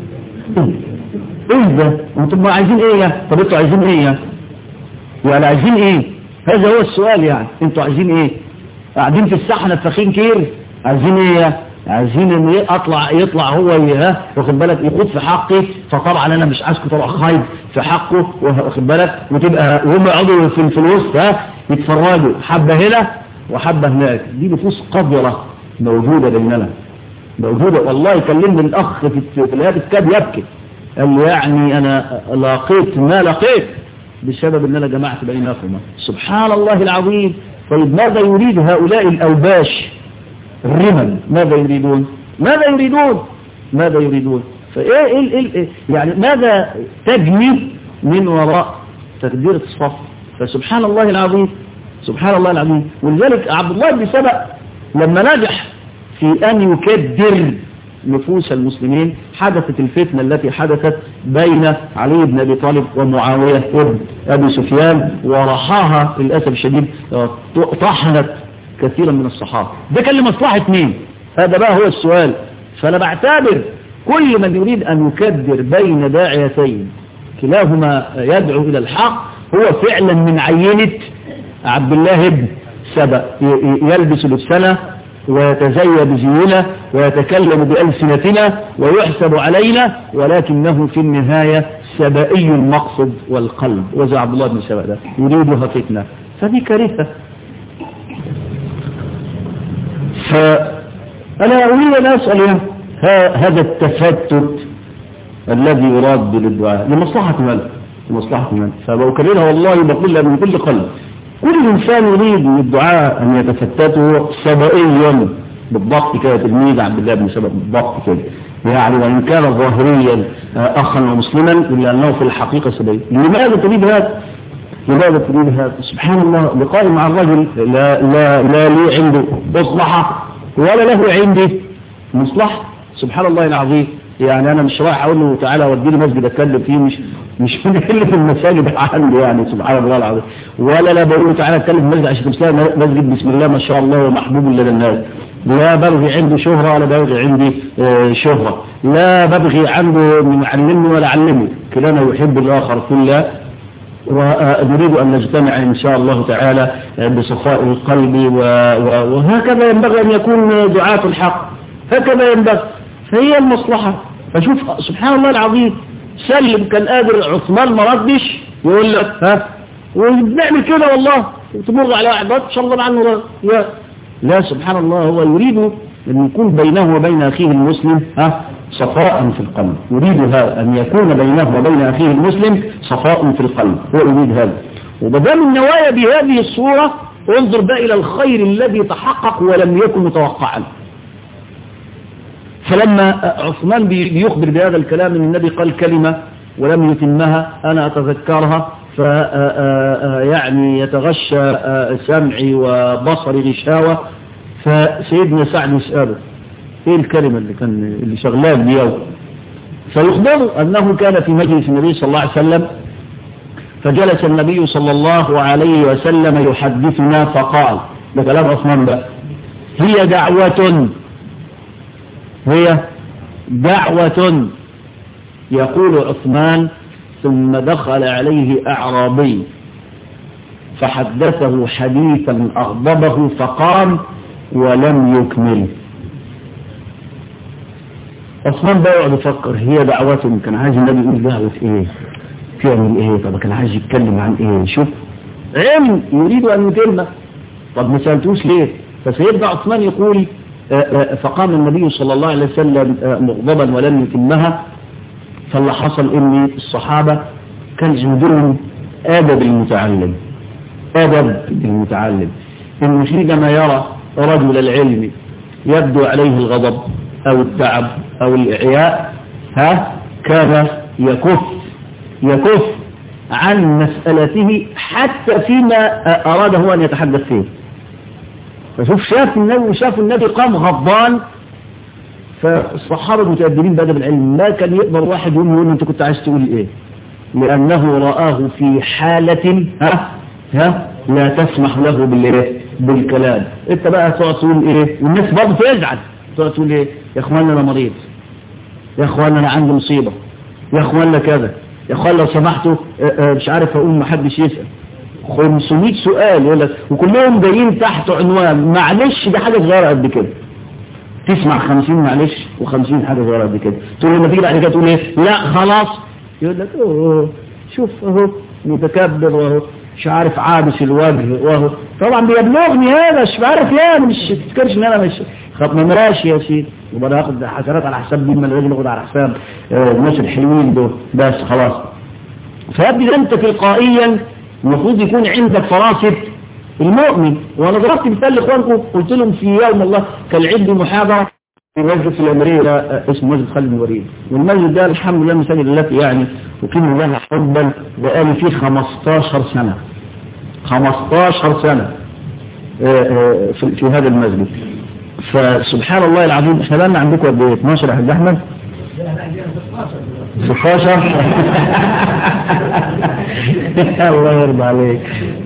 ايه ده انتم عايزين ايه يا طب انتوا عايزين ايه يا يعني عايزين ايه هذا هو السؤال يعني انتوا عايزين ايه قاعدين في الساحه نفخين كير عايزين ايه عايزين ان اطلع يطلع هو ها واخد بالك يخوض في حقي فطبعا انا مش عايزكم طبعا خايب في حقه واخد بالك وتبقى وهم يقعدوا في, في الوسط ها يتفرجوا حبه هنا وحبه هناك دي نفوس قذره موجوده بيننا موجوده والله كلمني الاخ في في الهاتف كاد يبكي قال لي يعني انا لاقيت ما لقيت بسبب ان انا جمعت بينكما سبحان الله العظيم طيب ماذا يريد هؤلاء الاوباش الرمل ماذا يريدون ماذا يريدون ماذا يريدون فايه إيه إيه إيه يعني ماذا تجني من وراء تقدير الصف فسبحان الله العظيم سبحان الله العظيم ولذلك عبد الله بن سبأ لما نجح في ان يكدر نفوس المسلمين حدثت الفتنة التي حدثت بين علي بن أبي طالب ومعاوية ابن أبي سفيان ورحاها للأسف الشديد طحنت كثيرا من الصحابة ده كان لمصلحة مين هذا بقى هو السؤال فأنا بعتبر كل من يريد أن يكدر بين داعيتين كلاهما يدعو إلى الحق هو فعلا من عينة عبد الله بن سبأ يلبس لبسنا ويتزيى بزينا ويتكلم بألسنتنا ويحسب علينا ولكنه في النهاية سبائي المقصد والقلب وزع عبد الله بن سبأ ده يريدها فتنة فدي كارثة فأنا أريد أن أسأل هذا التفتت الذي يراد بالدعاء لمصلحة من لمصلحة من فبأكررها والله بقول لها من كل قلب كل إنسان يريد من الدعاء أن يتفتته سبائيا بالضبط كده تلميذ عبد الله بن سبأ بالضبط كده يعني وإن كان ظاهريا أخا ومسلما إلا أنه في الحقيقة سبيل لماذا تريد هذا؟ لماذا تريد هذا؟ سبحان الله لقائي مع الرجل لا لا لا لي عنده مصلحة ولا له عندي مصلحة سبحان الله العظيم يعني أنا مش رايح أقول له تعالى وديني مسجد أتكلم فيه مش مش من اللي في المساجد عندي يعني سبحان الله العظيم ولا لا بقول له تعالى اتكلم في مسجد عشان تمثال مسجد بسم الله ما شاء الله ومحبوب لدى الناس لا ببغي عندي شهرة ولا ببغي عندي شهرة لا ببغي عنده من يعلمني ولا علمني كلانا يحب الآخر كله ونريد أن نجتمع إن شاء الله تعالى بصفاء القلب وهكذا ينبغي أن يكون دعاة الحق هكذا ينبغي فهي المصلحة فشوف سبحان الله العظيم سلم كان قادر عثمان ما ردش يقول لك ها وبنعمل كده والله تمر على واحد ان شاء الله عنه يا لا سبحان الله هو يريد أن يكون بينه وبين أخيه المسلم ها صفاء في القلب يريد هذا أن يكون بينه وبين أخيه المسلم صفاء في القلب هو يريد هذا ومدام النوايا بهذه الصورة انظر بقى إلى الخير الذي تحقق ولم يكن متوقعا فلما عثمان بيخبر بهذا الكلام ان النبي قال كلمة ولم يتمها أنا أتذكرها ف يعني يتغشى سمعي وبصري غشاوة فسيدنا سعد يسأله ايه الكلمة اللي كان اللي شغلان اليوم فيخبر أنه كان في مجلس النبي صلى الله عليه وسلم فجلس النبي صلى الله عليه وسلم يحدثنا فقال ده كلام عثمان بقى هي دعوة هي دعوة يقول عثمان ثم دخل عليه أعرابي فحدثه حديثا أغضبه فقام ولم يكمل عثمان بقى يقعد يفكر هي دعوة كان عايز النبي يقول دعوة ايه تعمل ايه طب كان عايز يتكلم عن ايه شوف علم يريد ان يتم طب ما سألتوش ليه فسيدنا عثمان يقول فقام النبي صلى الله عليه وسلم مغضبا ولم يتمها فاللي حصل ان الصحابة كان عندهم ادب المتعلم ادب المتعلم انه حينما يرى رجل العلم يبدو عليه الغضب او التعب او الاعياء ها كان يكف يكف عن مسألته حتى فيما اراد هو ان يتحدث فيه فشوف شاف النبي وشاف النبي قام غضبان فالصحابة المتأدبين بأدب العلم ما كان يقدر واحد يقول له انت كنت عايز تقول ايه لأنه رآه في حالة ها ها لا تسمح له بالايه بالكلام انت بقى تقعد تقول ايه والناس برضه تزعل تقعد تقول ايه يا اخوانا انا مريض يا اخوانا انا عندي مصيبة يا اخوانا كذا يا اخوانا لو سمحتوا مش عارف اقول ما حدش يسأل 500 سؤال يقول لك وكلهم جايين تحت عنوان معلش دي حاجة صغيرة قد كده تسمع 50 معلش و50 حاجة صغيرة قد كده تقول لما تيجي بعد كده تقول ايه لا خلاص يقول لك اوه شوف اهو متكبر واهو مش عارف عابس الوجه واهو طبعا بيبلغني هذا مش عارف يعني مش تفكرش ان انا مش خط ماشي يا سيدي وبدا ياخد حسنات على حساب مين ما لازم ياخد على حساب الناس الحلوين دول بس خلاص فيبدو انت تلقائيا المفروض يكون عندك فراسة المؤمن وانا ضربت مثال لاخوانكم قلت لهم في يوم الله كان عندي محاضرة في مسجد في الامرية اسمه مسجد خالد الوليد والمسجد ده الحمد لله مسجد التي يعني وكلمة لها حبا بقالي فيه 15 سنة 15 سنة في هذا المسجد فسبحان الله العظيم احنا بقى عندكم قد ايه 12 يا حاج احمد 16 الله يرضى عليك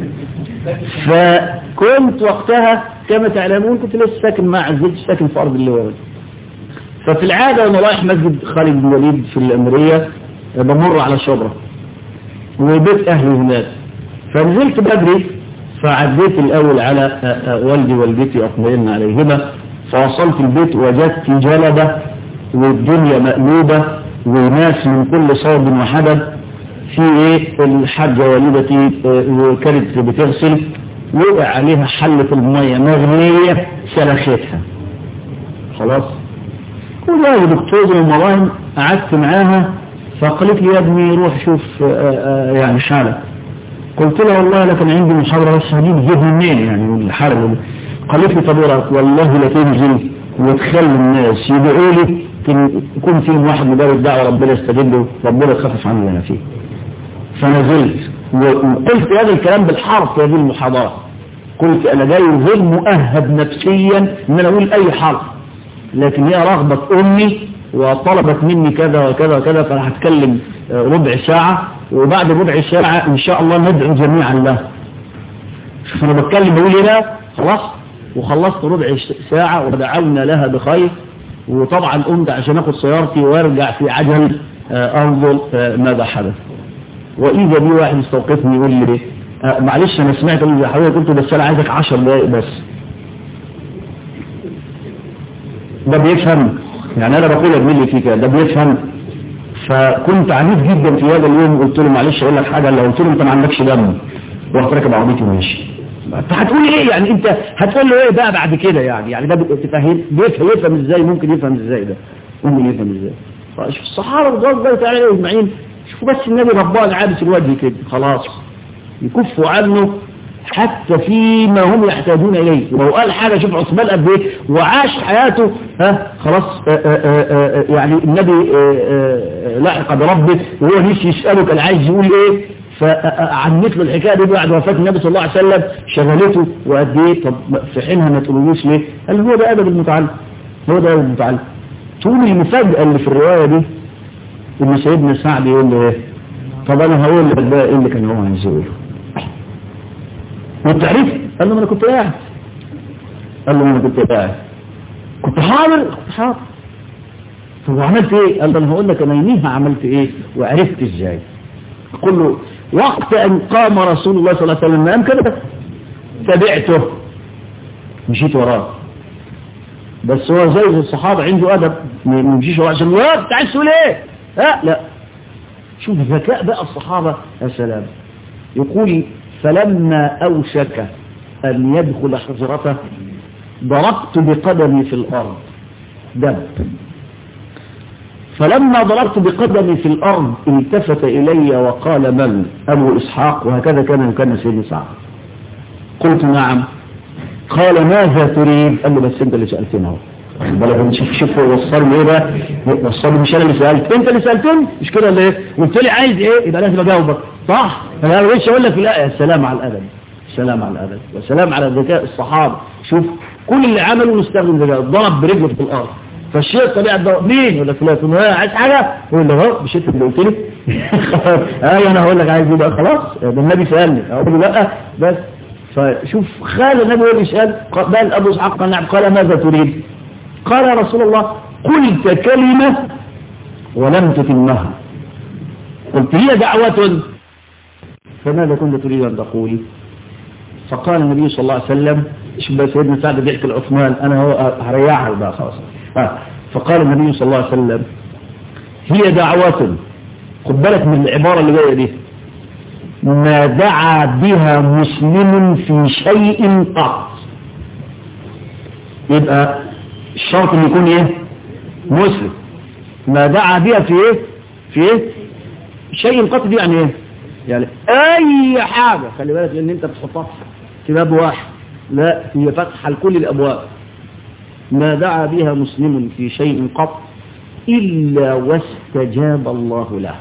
فكنت وقتها كما تعلمون كنت لسه ساكن مع عزيز ساكن في أرض اللواء ففي العادة وانا رايح مسجد خالد بن الوليد في الأمرية بمر على شبرا وبيت أهلي هناك فنزلت بدري فعديت الأول على والدي والدتي أطمئن عليهما فوصلت البيت وجدت جلبة والدنيا مقلوبة وناس من كل صوب وحدب في ايه الحاجة والدتي وكانت بتغسل وقع عليها حلة المية مغنية سلختها خلاص وجاء دكتور ومراهم قعدت معاها فقالت لي يا ابني روح شوف يعني حالة قلت لها والله لكن عندي محاضرة بس هجيب جيب منين يعني الحالة قالت لي طب والله لا تنزل وتخلي الناس يدعوا لي يمكن يكون فيهم واحد مجرد دعوة ربنا يستجيب ربنا يخفف عني اللي انا فيه فنزلت وقلت هذا الكلام بالحرف في هذه المحاضرة قلت انا جاي غير مؤهب نفسيا ان انا اقول اي حرف لكن هي رغبة امي وطلبت مني كذا وكذا وكذا فانا هتكلم ربع ساعة وبعد ربع ساعة ان شاء الله ندعو جميعا له شوف انا بتكلم بقول ايه خلاص وخلصت ربع ساعة ودعونا لها بخير وطبعا قمت عشان اخد سيارتي وارجع في عجل انظر ماذا حدث واذا بي واحد يستوقفني يقول لي معلش انا سمعت اللي حضرتك قلت بس انا عايزك 10 دقايق بس ده بيفهم يعني انا بقول ادملي فيه كده ده بيفهم فكنت عنيف جدا في هذا اليوم قلت له معلش اقول لك حاجه لو قلت له انت ما عندكش دم ورحت راكب عربيتي وماشي انت هتقول ايه يعني انت هتقول له ايه بقى بعد كده يعني يعني ده تفهم بيفهم يفهم ازاي ممكن يفهم ازاي ده ممكن يفهم ازاي فشوف الصحابه رضي الله تعالى اجمعين شوفوا بس النبي رباه عابس الوجه كده خلاص يكفوا عنه حتى فيما هم يحتاجون إليه ولو قال حاجة شوف عثمان قد ايه وعاش حياته ها خلاص آآ آآ يعني النبي لاحق بربه وهو نفسه يسأله كان عايز يقول ايه فعنت له الحكاية دي بعد وفاة النبي صلى الله عليه وسلم شغلته وقد ايه طب في حينها ما تقولوش ليه قال هو ده أدب المتعلم هو ده أدب المتعلم تقول المفاجأة اللي في الرواية دي ان سيدنا سعد يقول له ايه طب انا هقول لك بقى ايه اللي كان هو عايز يقوله وانت عرفت قال له ما انا كنت قاعد قال له ما انا كنت قاعد كنت حاضر كنت حاضر طب وعملت ايه قال له انا هقول لك انا يوميها عملت ايه وعرفت ازاي قل له وقت ان قام رسول الله صلى الله عليه وسلم نام كده تبعته مشيت وراه بس هو زي الصحابة عنده أدب ما يمشيش وراه عشان وقت عايز تقول ايه ها لا شوف ذكاء بقى الصحابة يا سلام يقول فلما أوشك أن يدخل حجرته ضربت بقدمي في الأرض دب فلما ضربت بقدمي في الأرض التفت إلي وقال من أبو إسحاق وهكذا كان يكن سيدي سعد قلت نعم قال ماذا تريد قال له بس انت اللي سألتني اهو بالك شوف شوف وصلني ايه بقى وصلني مش انا اللي سألت انت اللي سألتني مش كده ولا ايه قلت لي عايز ايه يبقى لازم اجاوبك صح انا ما بقتش اقول لك لا يا سلام على الادب سلام على الادب وسلام على ذكاء الصحابه شوف كل اللي عمله مستخدم ذكاء ضرب برجله في الارض فالشيء الطبيعي الضرب مين ولا فلان عايز حاجه يقول له اهو مش انت اللي قلت لي ايوه انا هقول لك عايز ايه بقى خلاص ده النبي سالني اقول له لا بس فشوف خال النبي هو اللي سال قال ابو اسحاق قال نعم قال ماذا تريد قال يا رسول الله قلت كلمه ولم تتمها قلت هي دعوه فماذا كنت تريد أن تقولي فقال النبي صلى الله عليه وسلم شبه سيدنا سعد بيحكي لعثمان أنا هو هريحها بقى خلاص فقال النبي صلى الله عليه وسلم هي دعوة خد بالك من العبارة اللي جاية دي ما دعا بها مسلم في شيء قط يبقى الشرط ان يكون ايه مسلم ما دعا بها في ايه في ايه شيء قط دي يعني ايه يعني اي حاجة خلي بالك لان انت بتحطها في باب واحد لا هي فتحة لكل الابواب ما دعا بها مسلم في شيء قط الا واستجاب الله له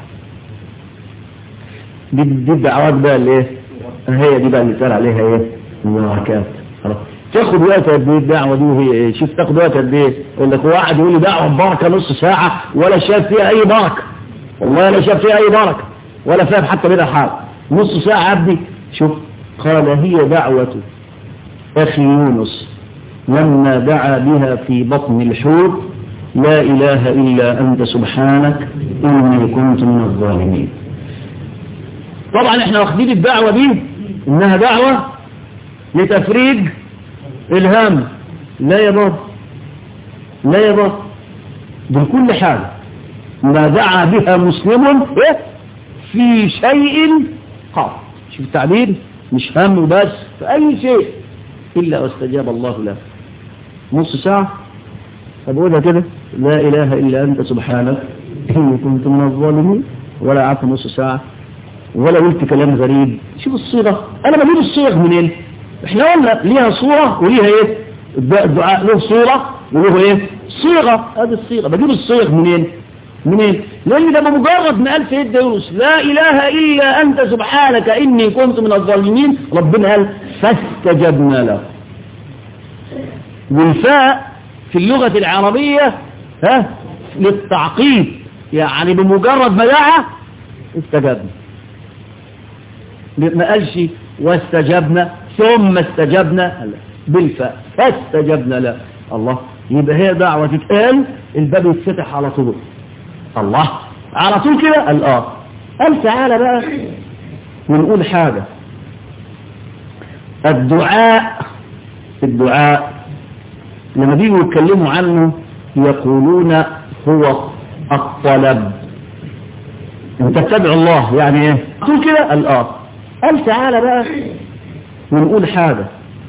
دي دي الدعوات بقى اللي ايه هي دي بقى اللي اتقال عليها ايه المباركات خلاص تاخد وقت قد ايه الدعوه دي وهي ايه شوف تاخد وقت قد ايه يقول لك واحد يقول لي دعوه ببركه نص ساعه ولا شاف فيها اي بركه والله لا شاف فيها اي بركه ولا فاهم حتى منها حاجة نص ساعة عبدي شوف قال هي دعوة أخي يونس لما دعا بها في بطن الحوت لا إله إلا أنت سبحانك إني كنت من الظالمين طبعا احنا واخدين الدعوة دي انها دعوة لتفريج الهم لا يا بابا لا يا بابا بكل حاجة ما دعا بها مسلم إيه؟ في شيء قط شوف التعبير مش هم بس في أي شيء إلا واستجاب الله له نص ساعة فبقولها كده لا إله إلا أنت سبحانك إني كنت من الظالمين ولا قعدت نص ساعة ولا قلت كلام غريب شوف الصيغة أنا بجيب الصيغ منين احنا قلنا ليها صورة وليها ايه الدعاء له صورة وله ايه صيغة هذه الصيغة بجيب الصيغ منين منين لان ده بمجرد ما قال سيدنا يونس لا اله الا انت سبحانك اني كنت من الظالمين ربنا قال فاستجبنا له والفاء في اللغة العربية ها للتعقيد يعني بمجرد ما دعا استجبنا ما قالش واستجبنا ثم استجبنا بالفاء فاستجبنا له الله يبقى هي دعوة تتقال الباب يتفتح على طول الله على طول كده قال اه قال تعالى بقى ونقول حاجة الدعاء الدعاء لما بيجوا يتكلموا عنه يقولون هو الطلب انت تتبع الله يعني ايه تقول كده قال اه قال تعالى بقى ونقول حاجة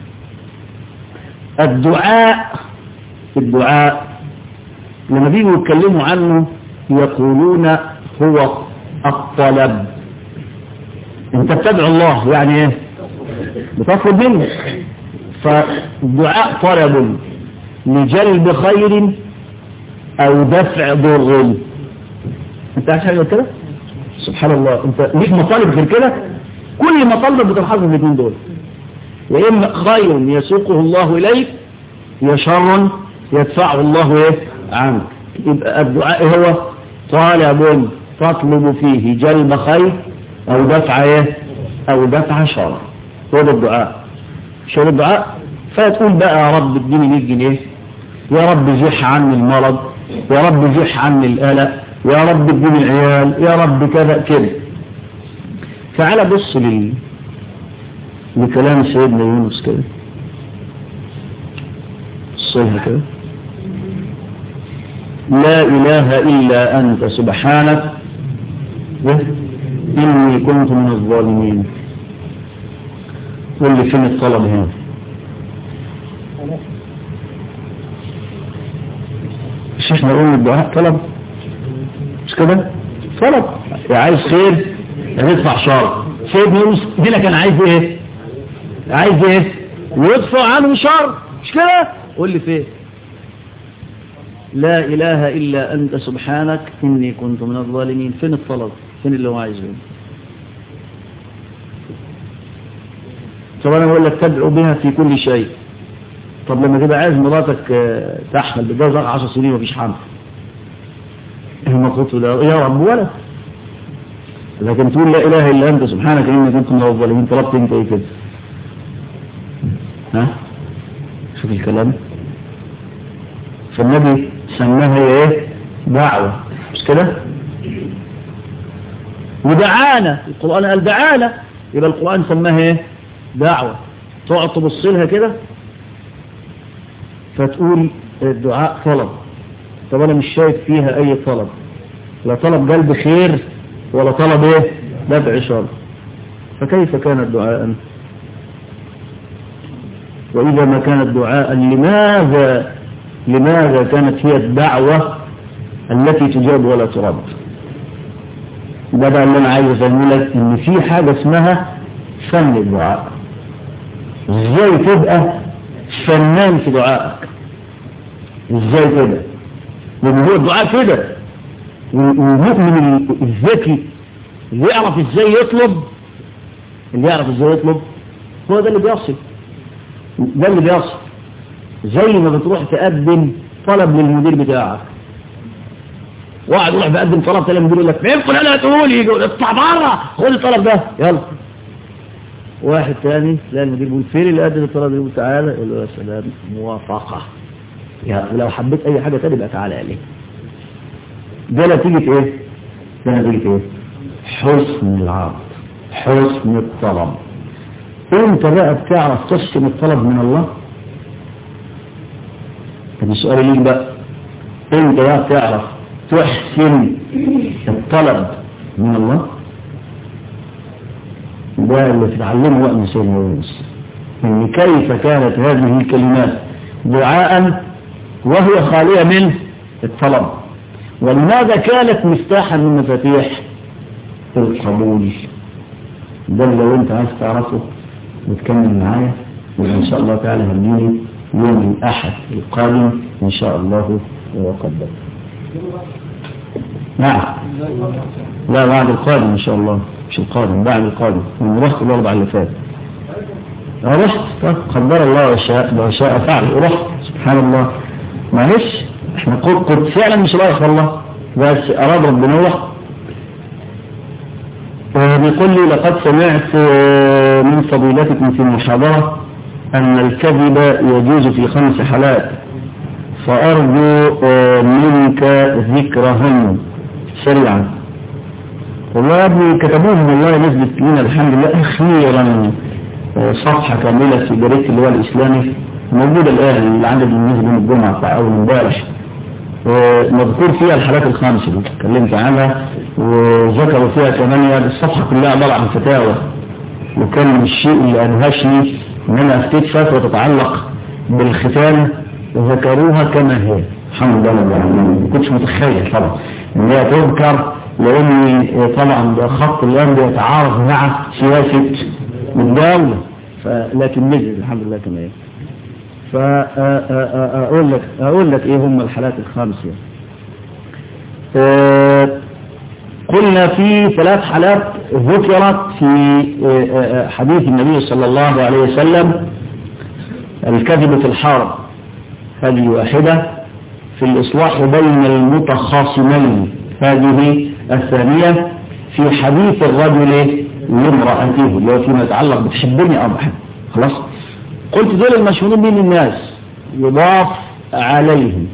الدعاء الدعاء لما بيجوا يتكلموا عنه يقولون هو الطلب انت تتبع الله يعني ايه بتطلب منه فالدعاء طلب لجلب خير او دفع ضر انت عايز حاجه كده سبحان الله انت ليك مطالب غير كده كل مطالبك بتنحصر في الاثنين دول يا اما خير يسوقه الله اليك يا شر يدفعه الله ايه عنك يبقى الدعاء هو طالب تطلب فيه جلب خير او دفع ايه او دفع شر هو ده الدعاء شو الدعاء فتقول بقى يا رب اديني 100 جنيه يا رب زح عني المرض يا رب زح عني القلق يا رب اديني العيال يا رب كذا كده تعال بص لي لكلام سيدنا يونس كده الصيحة كده لا إله إلا أنت سبحانك إني كنت من الظالمين قول لي فين الطلب هنا مش احنا قلنا الدعاء طلب مش كده طلب عايز خير يدفع شر سيدنا يونس هنا كان عايز ايه عايز ايه يدفع عنه شر مش كده قول لي فين لا إله إلا أنت سبحانك إني كنت من الظالمين فين الطلب فين اللي هو عايزه طب أنا بقول لك تدعو بها في كل شيء طب لما تبقى عايز مراتك تحمل بتجوز 10 سنين ومفيش حمل المفروض تقول يا رب ولا لكن تقول لا إله إلا أنت سبحانك إني كنت من الظالمين طلبت أنت إيه كده ها شوف الكلام فالنبي سماها ايه دعوة مش كده ودعانا القرآن قال دعانا يبقى القرآن سماها ايه دعوة تقعد تبص لها كده فتقول الدعاء طلب طب انا مش شايف فيها اي طلب لا طلب قلب خير ولا طلب ايه دفع شر فكيف كان الدعاء وإذا ما كانت دعاء لماذا لماذا كانت هي الدعوة التي تجاب ولا ترد ده بقى اللي انا عايز افهمه لك ان في حاجة اسمها فن الدعاء ازاي تبقى فنان في دعائك ازاي كده لان هو الدعاء كده والمؤمن الذكي اللي يعرف ازاي يطلب اللي يعرف ازاي يطلب هو ده اللي بيصل ده اللي بيصل زي ما بتروح تقدم طلب للمدير بتاعك واحد يروح بقدم طلب تلاقي المدير يقول لك فين فلان هتقول يقول اطلع بره خد الطلب ده يلا واحد تاني تلاقي المدير بيقول فين اللي قدم الطلب يقول تعالى يقول له يا سلام موافقة يعني ولو حبيت اي حاجة تاني بقى تعالى عليه ده نتيجة ايه ده نتيجة ايه حسن العرض حسن الطلب انت بقى بتعرف تحسن الطلب من الله هذا السؤال ليك بقى انت بقى بتعرف تحسن الطلب من الله ده اللي تتعلمه بقى من سيدنا يونس ان كيف كانت هذه الكلمات دعاء وهي خالية من الطلب ولماذا كانت مفتاحا من مفاتيح القبول ده اللي لو انت عايز تعرفه وتكمل معايا وان شاء الله تعالى هديني يوم الأحد القادم إن شاء الله وقدر نعم لا بعد القادم إن شاء الله مش القادم بعد القادم من رحت الأربع اللي فات رحت قدر الله وشاء وشاء فعل ورحت سبحان الله معلش احنا كنت فعلا مش رايح والله بس أراد ربنا ورحت بيقول لي لقد سمعت من فضيلتكم في المحاضرة أن الكذب يجوز في خمس حالات فأرجو منك ذكرهن سريعا والله يا ابني كتبوهم والله نزلت لنا الحمد لله أخيرا صفحة كاملة في جريدة اللواء الإسلامي موجودة الآن العدد النزل من الجمعة بتاع أول امبارح مذكور فيها الحالات الخامسة اللي اتكلمت عنها وذكروا فيها كمان الصفحة كلها عبارة عن فتاوى وكان الشيء اللي أدهشني إن أنا أفتيت فتوى تتعلق بالختان وذكروها كما هي الحمد لله رب العالمين ما كنتش متخيل طبعا إن هي تذكر لأن طبعا ده خط الآن بيتعارض مع سياسة الدولة لكن نزل الحمد لله كما هي فأقول لك أقول لك إيه هم الحالات الخامسة قلنا في ثلاث حالات ذكرت في حديث النبي صلى الله عليه وسلم الكذب في الحرب هذه واحدة في الإصلاح بين المتخاصمين هذه الثانية في حديث الرجل لامرأته اللي هو فيما يتعلق بتحبني أو بحب خلاص قلت دول المشهورين بين الناس يضاف عليهم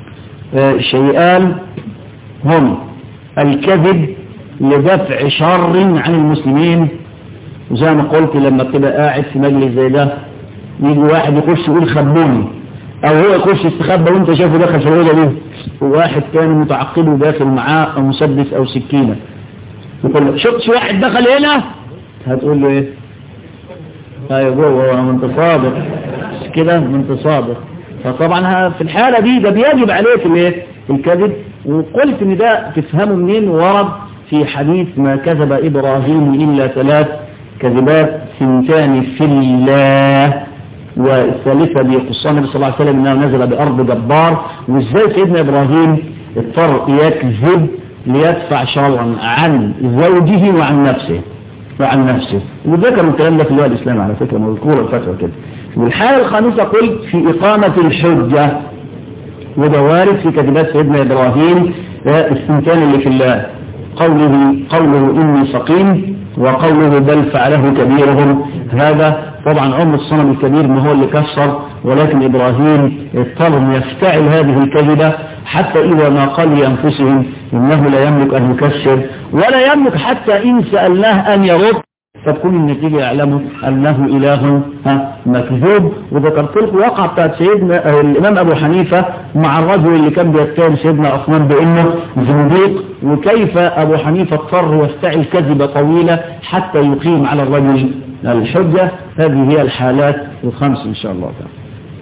شيئان هم الكذب لدفع شر عن المسلمين وزي ما قلت لما تبقى قاعد في مجلس زي ده يجي واحد يخش يقول خبوني او هو يخش يستخبى وانت شايفه دخل في الاوضه دي وواحد تاني متعقب وداخل معاه او مسدس او سكينه يقول لك شفت واحد دخل هنا هتقول له ايه ايوه جوه ما انت صادق كده ما انت صادق فطبعا في الحالة دي ده بيجب عليك الايه الكذب وقلت ان ده تفهمه منين ورد في حديث ما كذب ابراهيم الا ثلاث كذبات سنتان في الله والثالثة بيقصها النبي صلى الله عليه وسلم انه نزل بارض جبار وازاي سيدنا ابراهيم اضطر يكذب ليدفع شرا عن زوجه وعن نفسه وعن نفسه وذكروا الكلام ده في اللغة الإسلام على فكرة مذكورة الفترة كده والحالة الخامسة قلت في إقامة الحجة وده وارد في كتابات سيدنا إبراهيم السنتان اللي في الله قوله قوله إني سقيم وقوله بل فعله كبيرهم هذا طبعا عمر الصنم الكبير ما هو اللي كسر ولكن إبراهيم اضطر يفتعل هذه الكذبة حتى إذا ما قال لأنفسهم إنه لا يملك أن يكسر ولا يملك حتى إن سألناه أن يرد فتكون النتيجة يعلموا أنه إله مكذوب وذكرت لكم وقع بتاعت سيدنا الإمام أبو حنيفة مع الرجل اللي كان بيتهم سيدنا عثمان بأنه زنديق وكيف أبو حنيفة اضطر يفتعل كذبة طويلة حتى يقيم على الرجل الحجة هذه هي الحالات الخمس إن شاء الله تعالى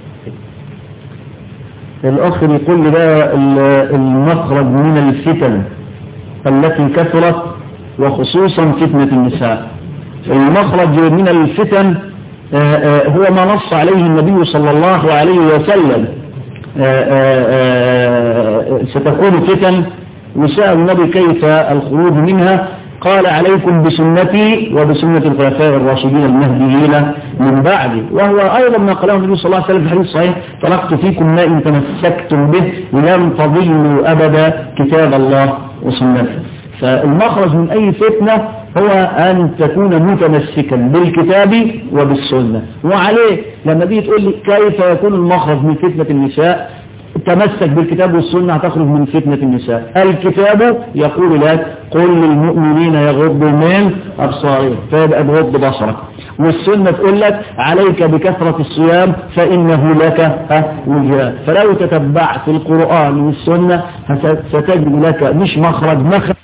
الأخ يقول لي بقى المخرج من الفتن التي كثرت وخصوصا فتنة النساء المخرج من الفتن هو ما نص عليه النبي صلى الله عليه وسلم ستكون فتن وسأل النبي كيف الخروج منها قال عليكم بسنتي وبسنة الخلفاء الراشدين المهديين من بعدي وهو أيضا ما قاله النبي صلى الله عليه وسلم في الحديث الصحيح تركت فيكم ما إن تمسكتم به لم تضلوا أبدا كتاب الله وسنته فالمخرج من أي فتنة هو أن تكون متمسكا بالكتاب وبالسنة وعليه لما دي تقول لي كيف يكون المخرج من فتنة النساء تمسك بالكتاب والسنة هتخرج من فتنة النساء الكتاب يقول لك قل للمؤمنين يغضوا من أبصارهم فيبقى بغض بصرك والسنة تقول لك عليك بكثرة الصيام فإنه لك وجهات فلو تتبعت القرآن والسنة ستجد لك مش مخرج مخرج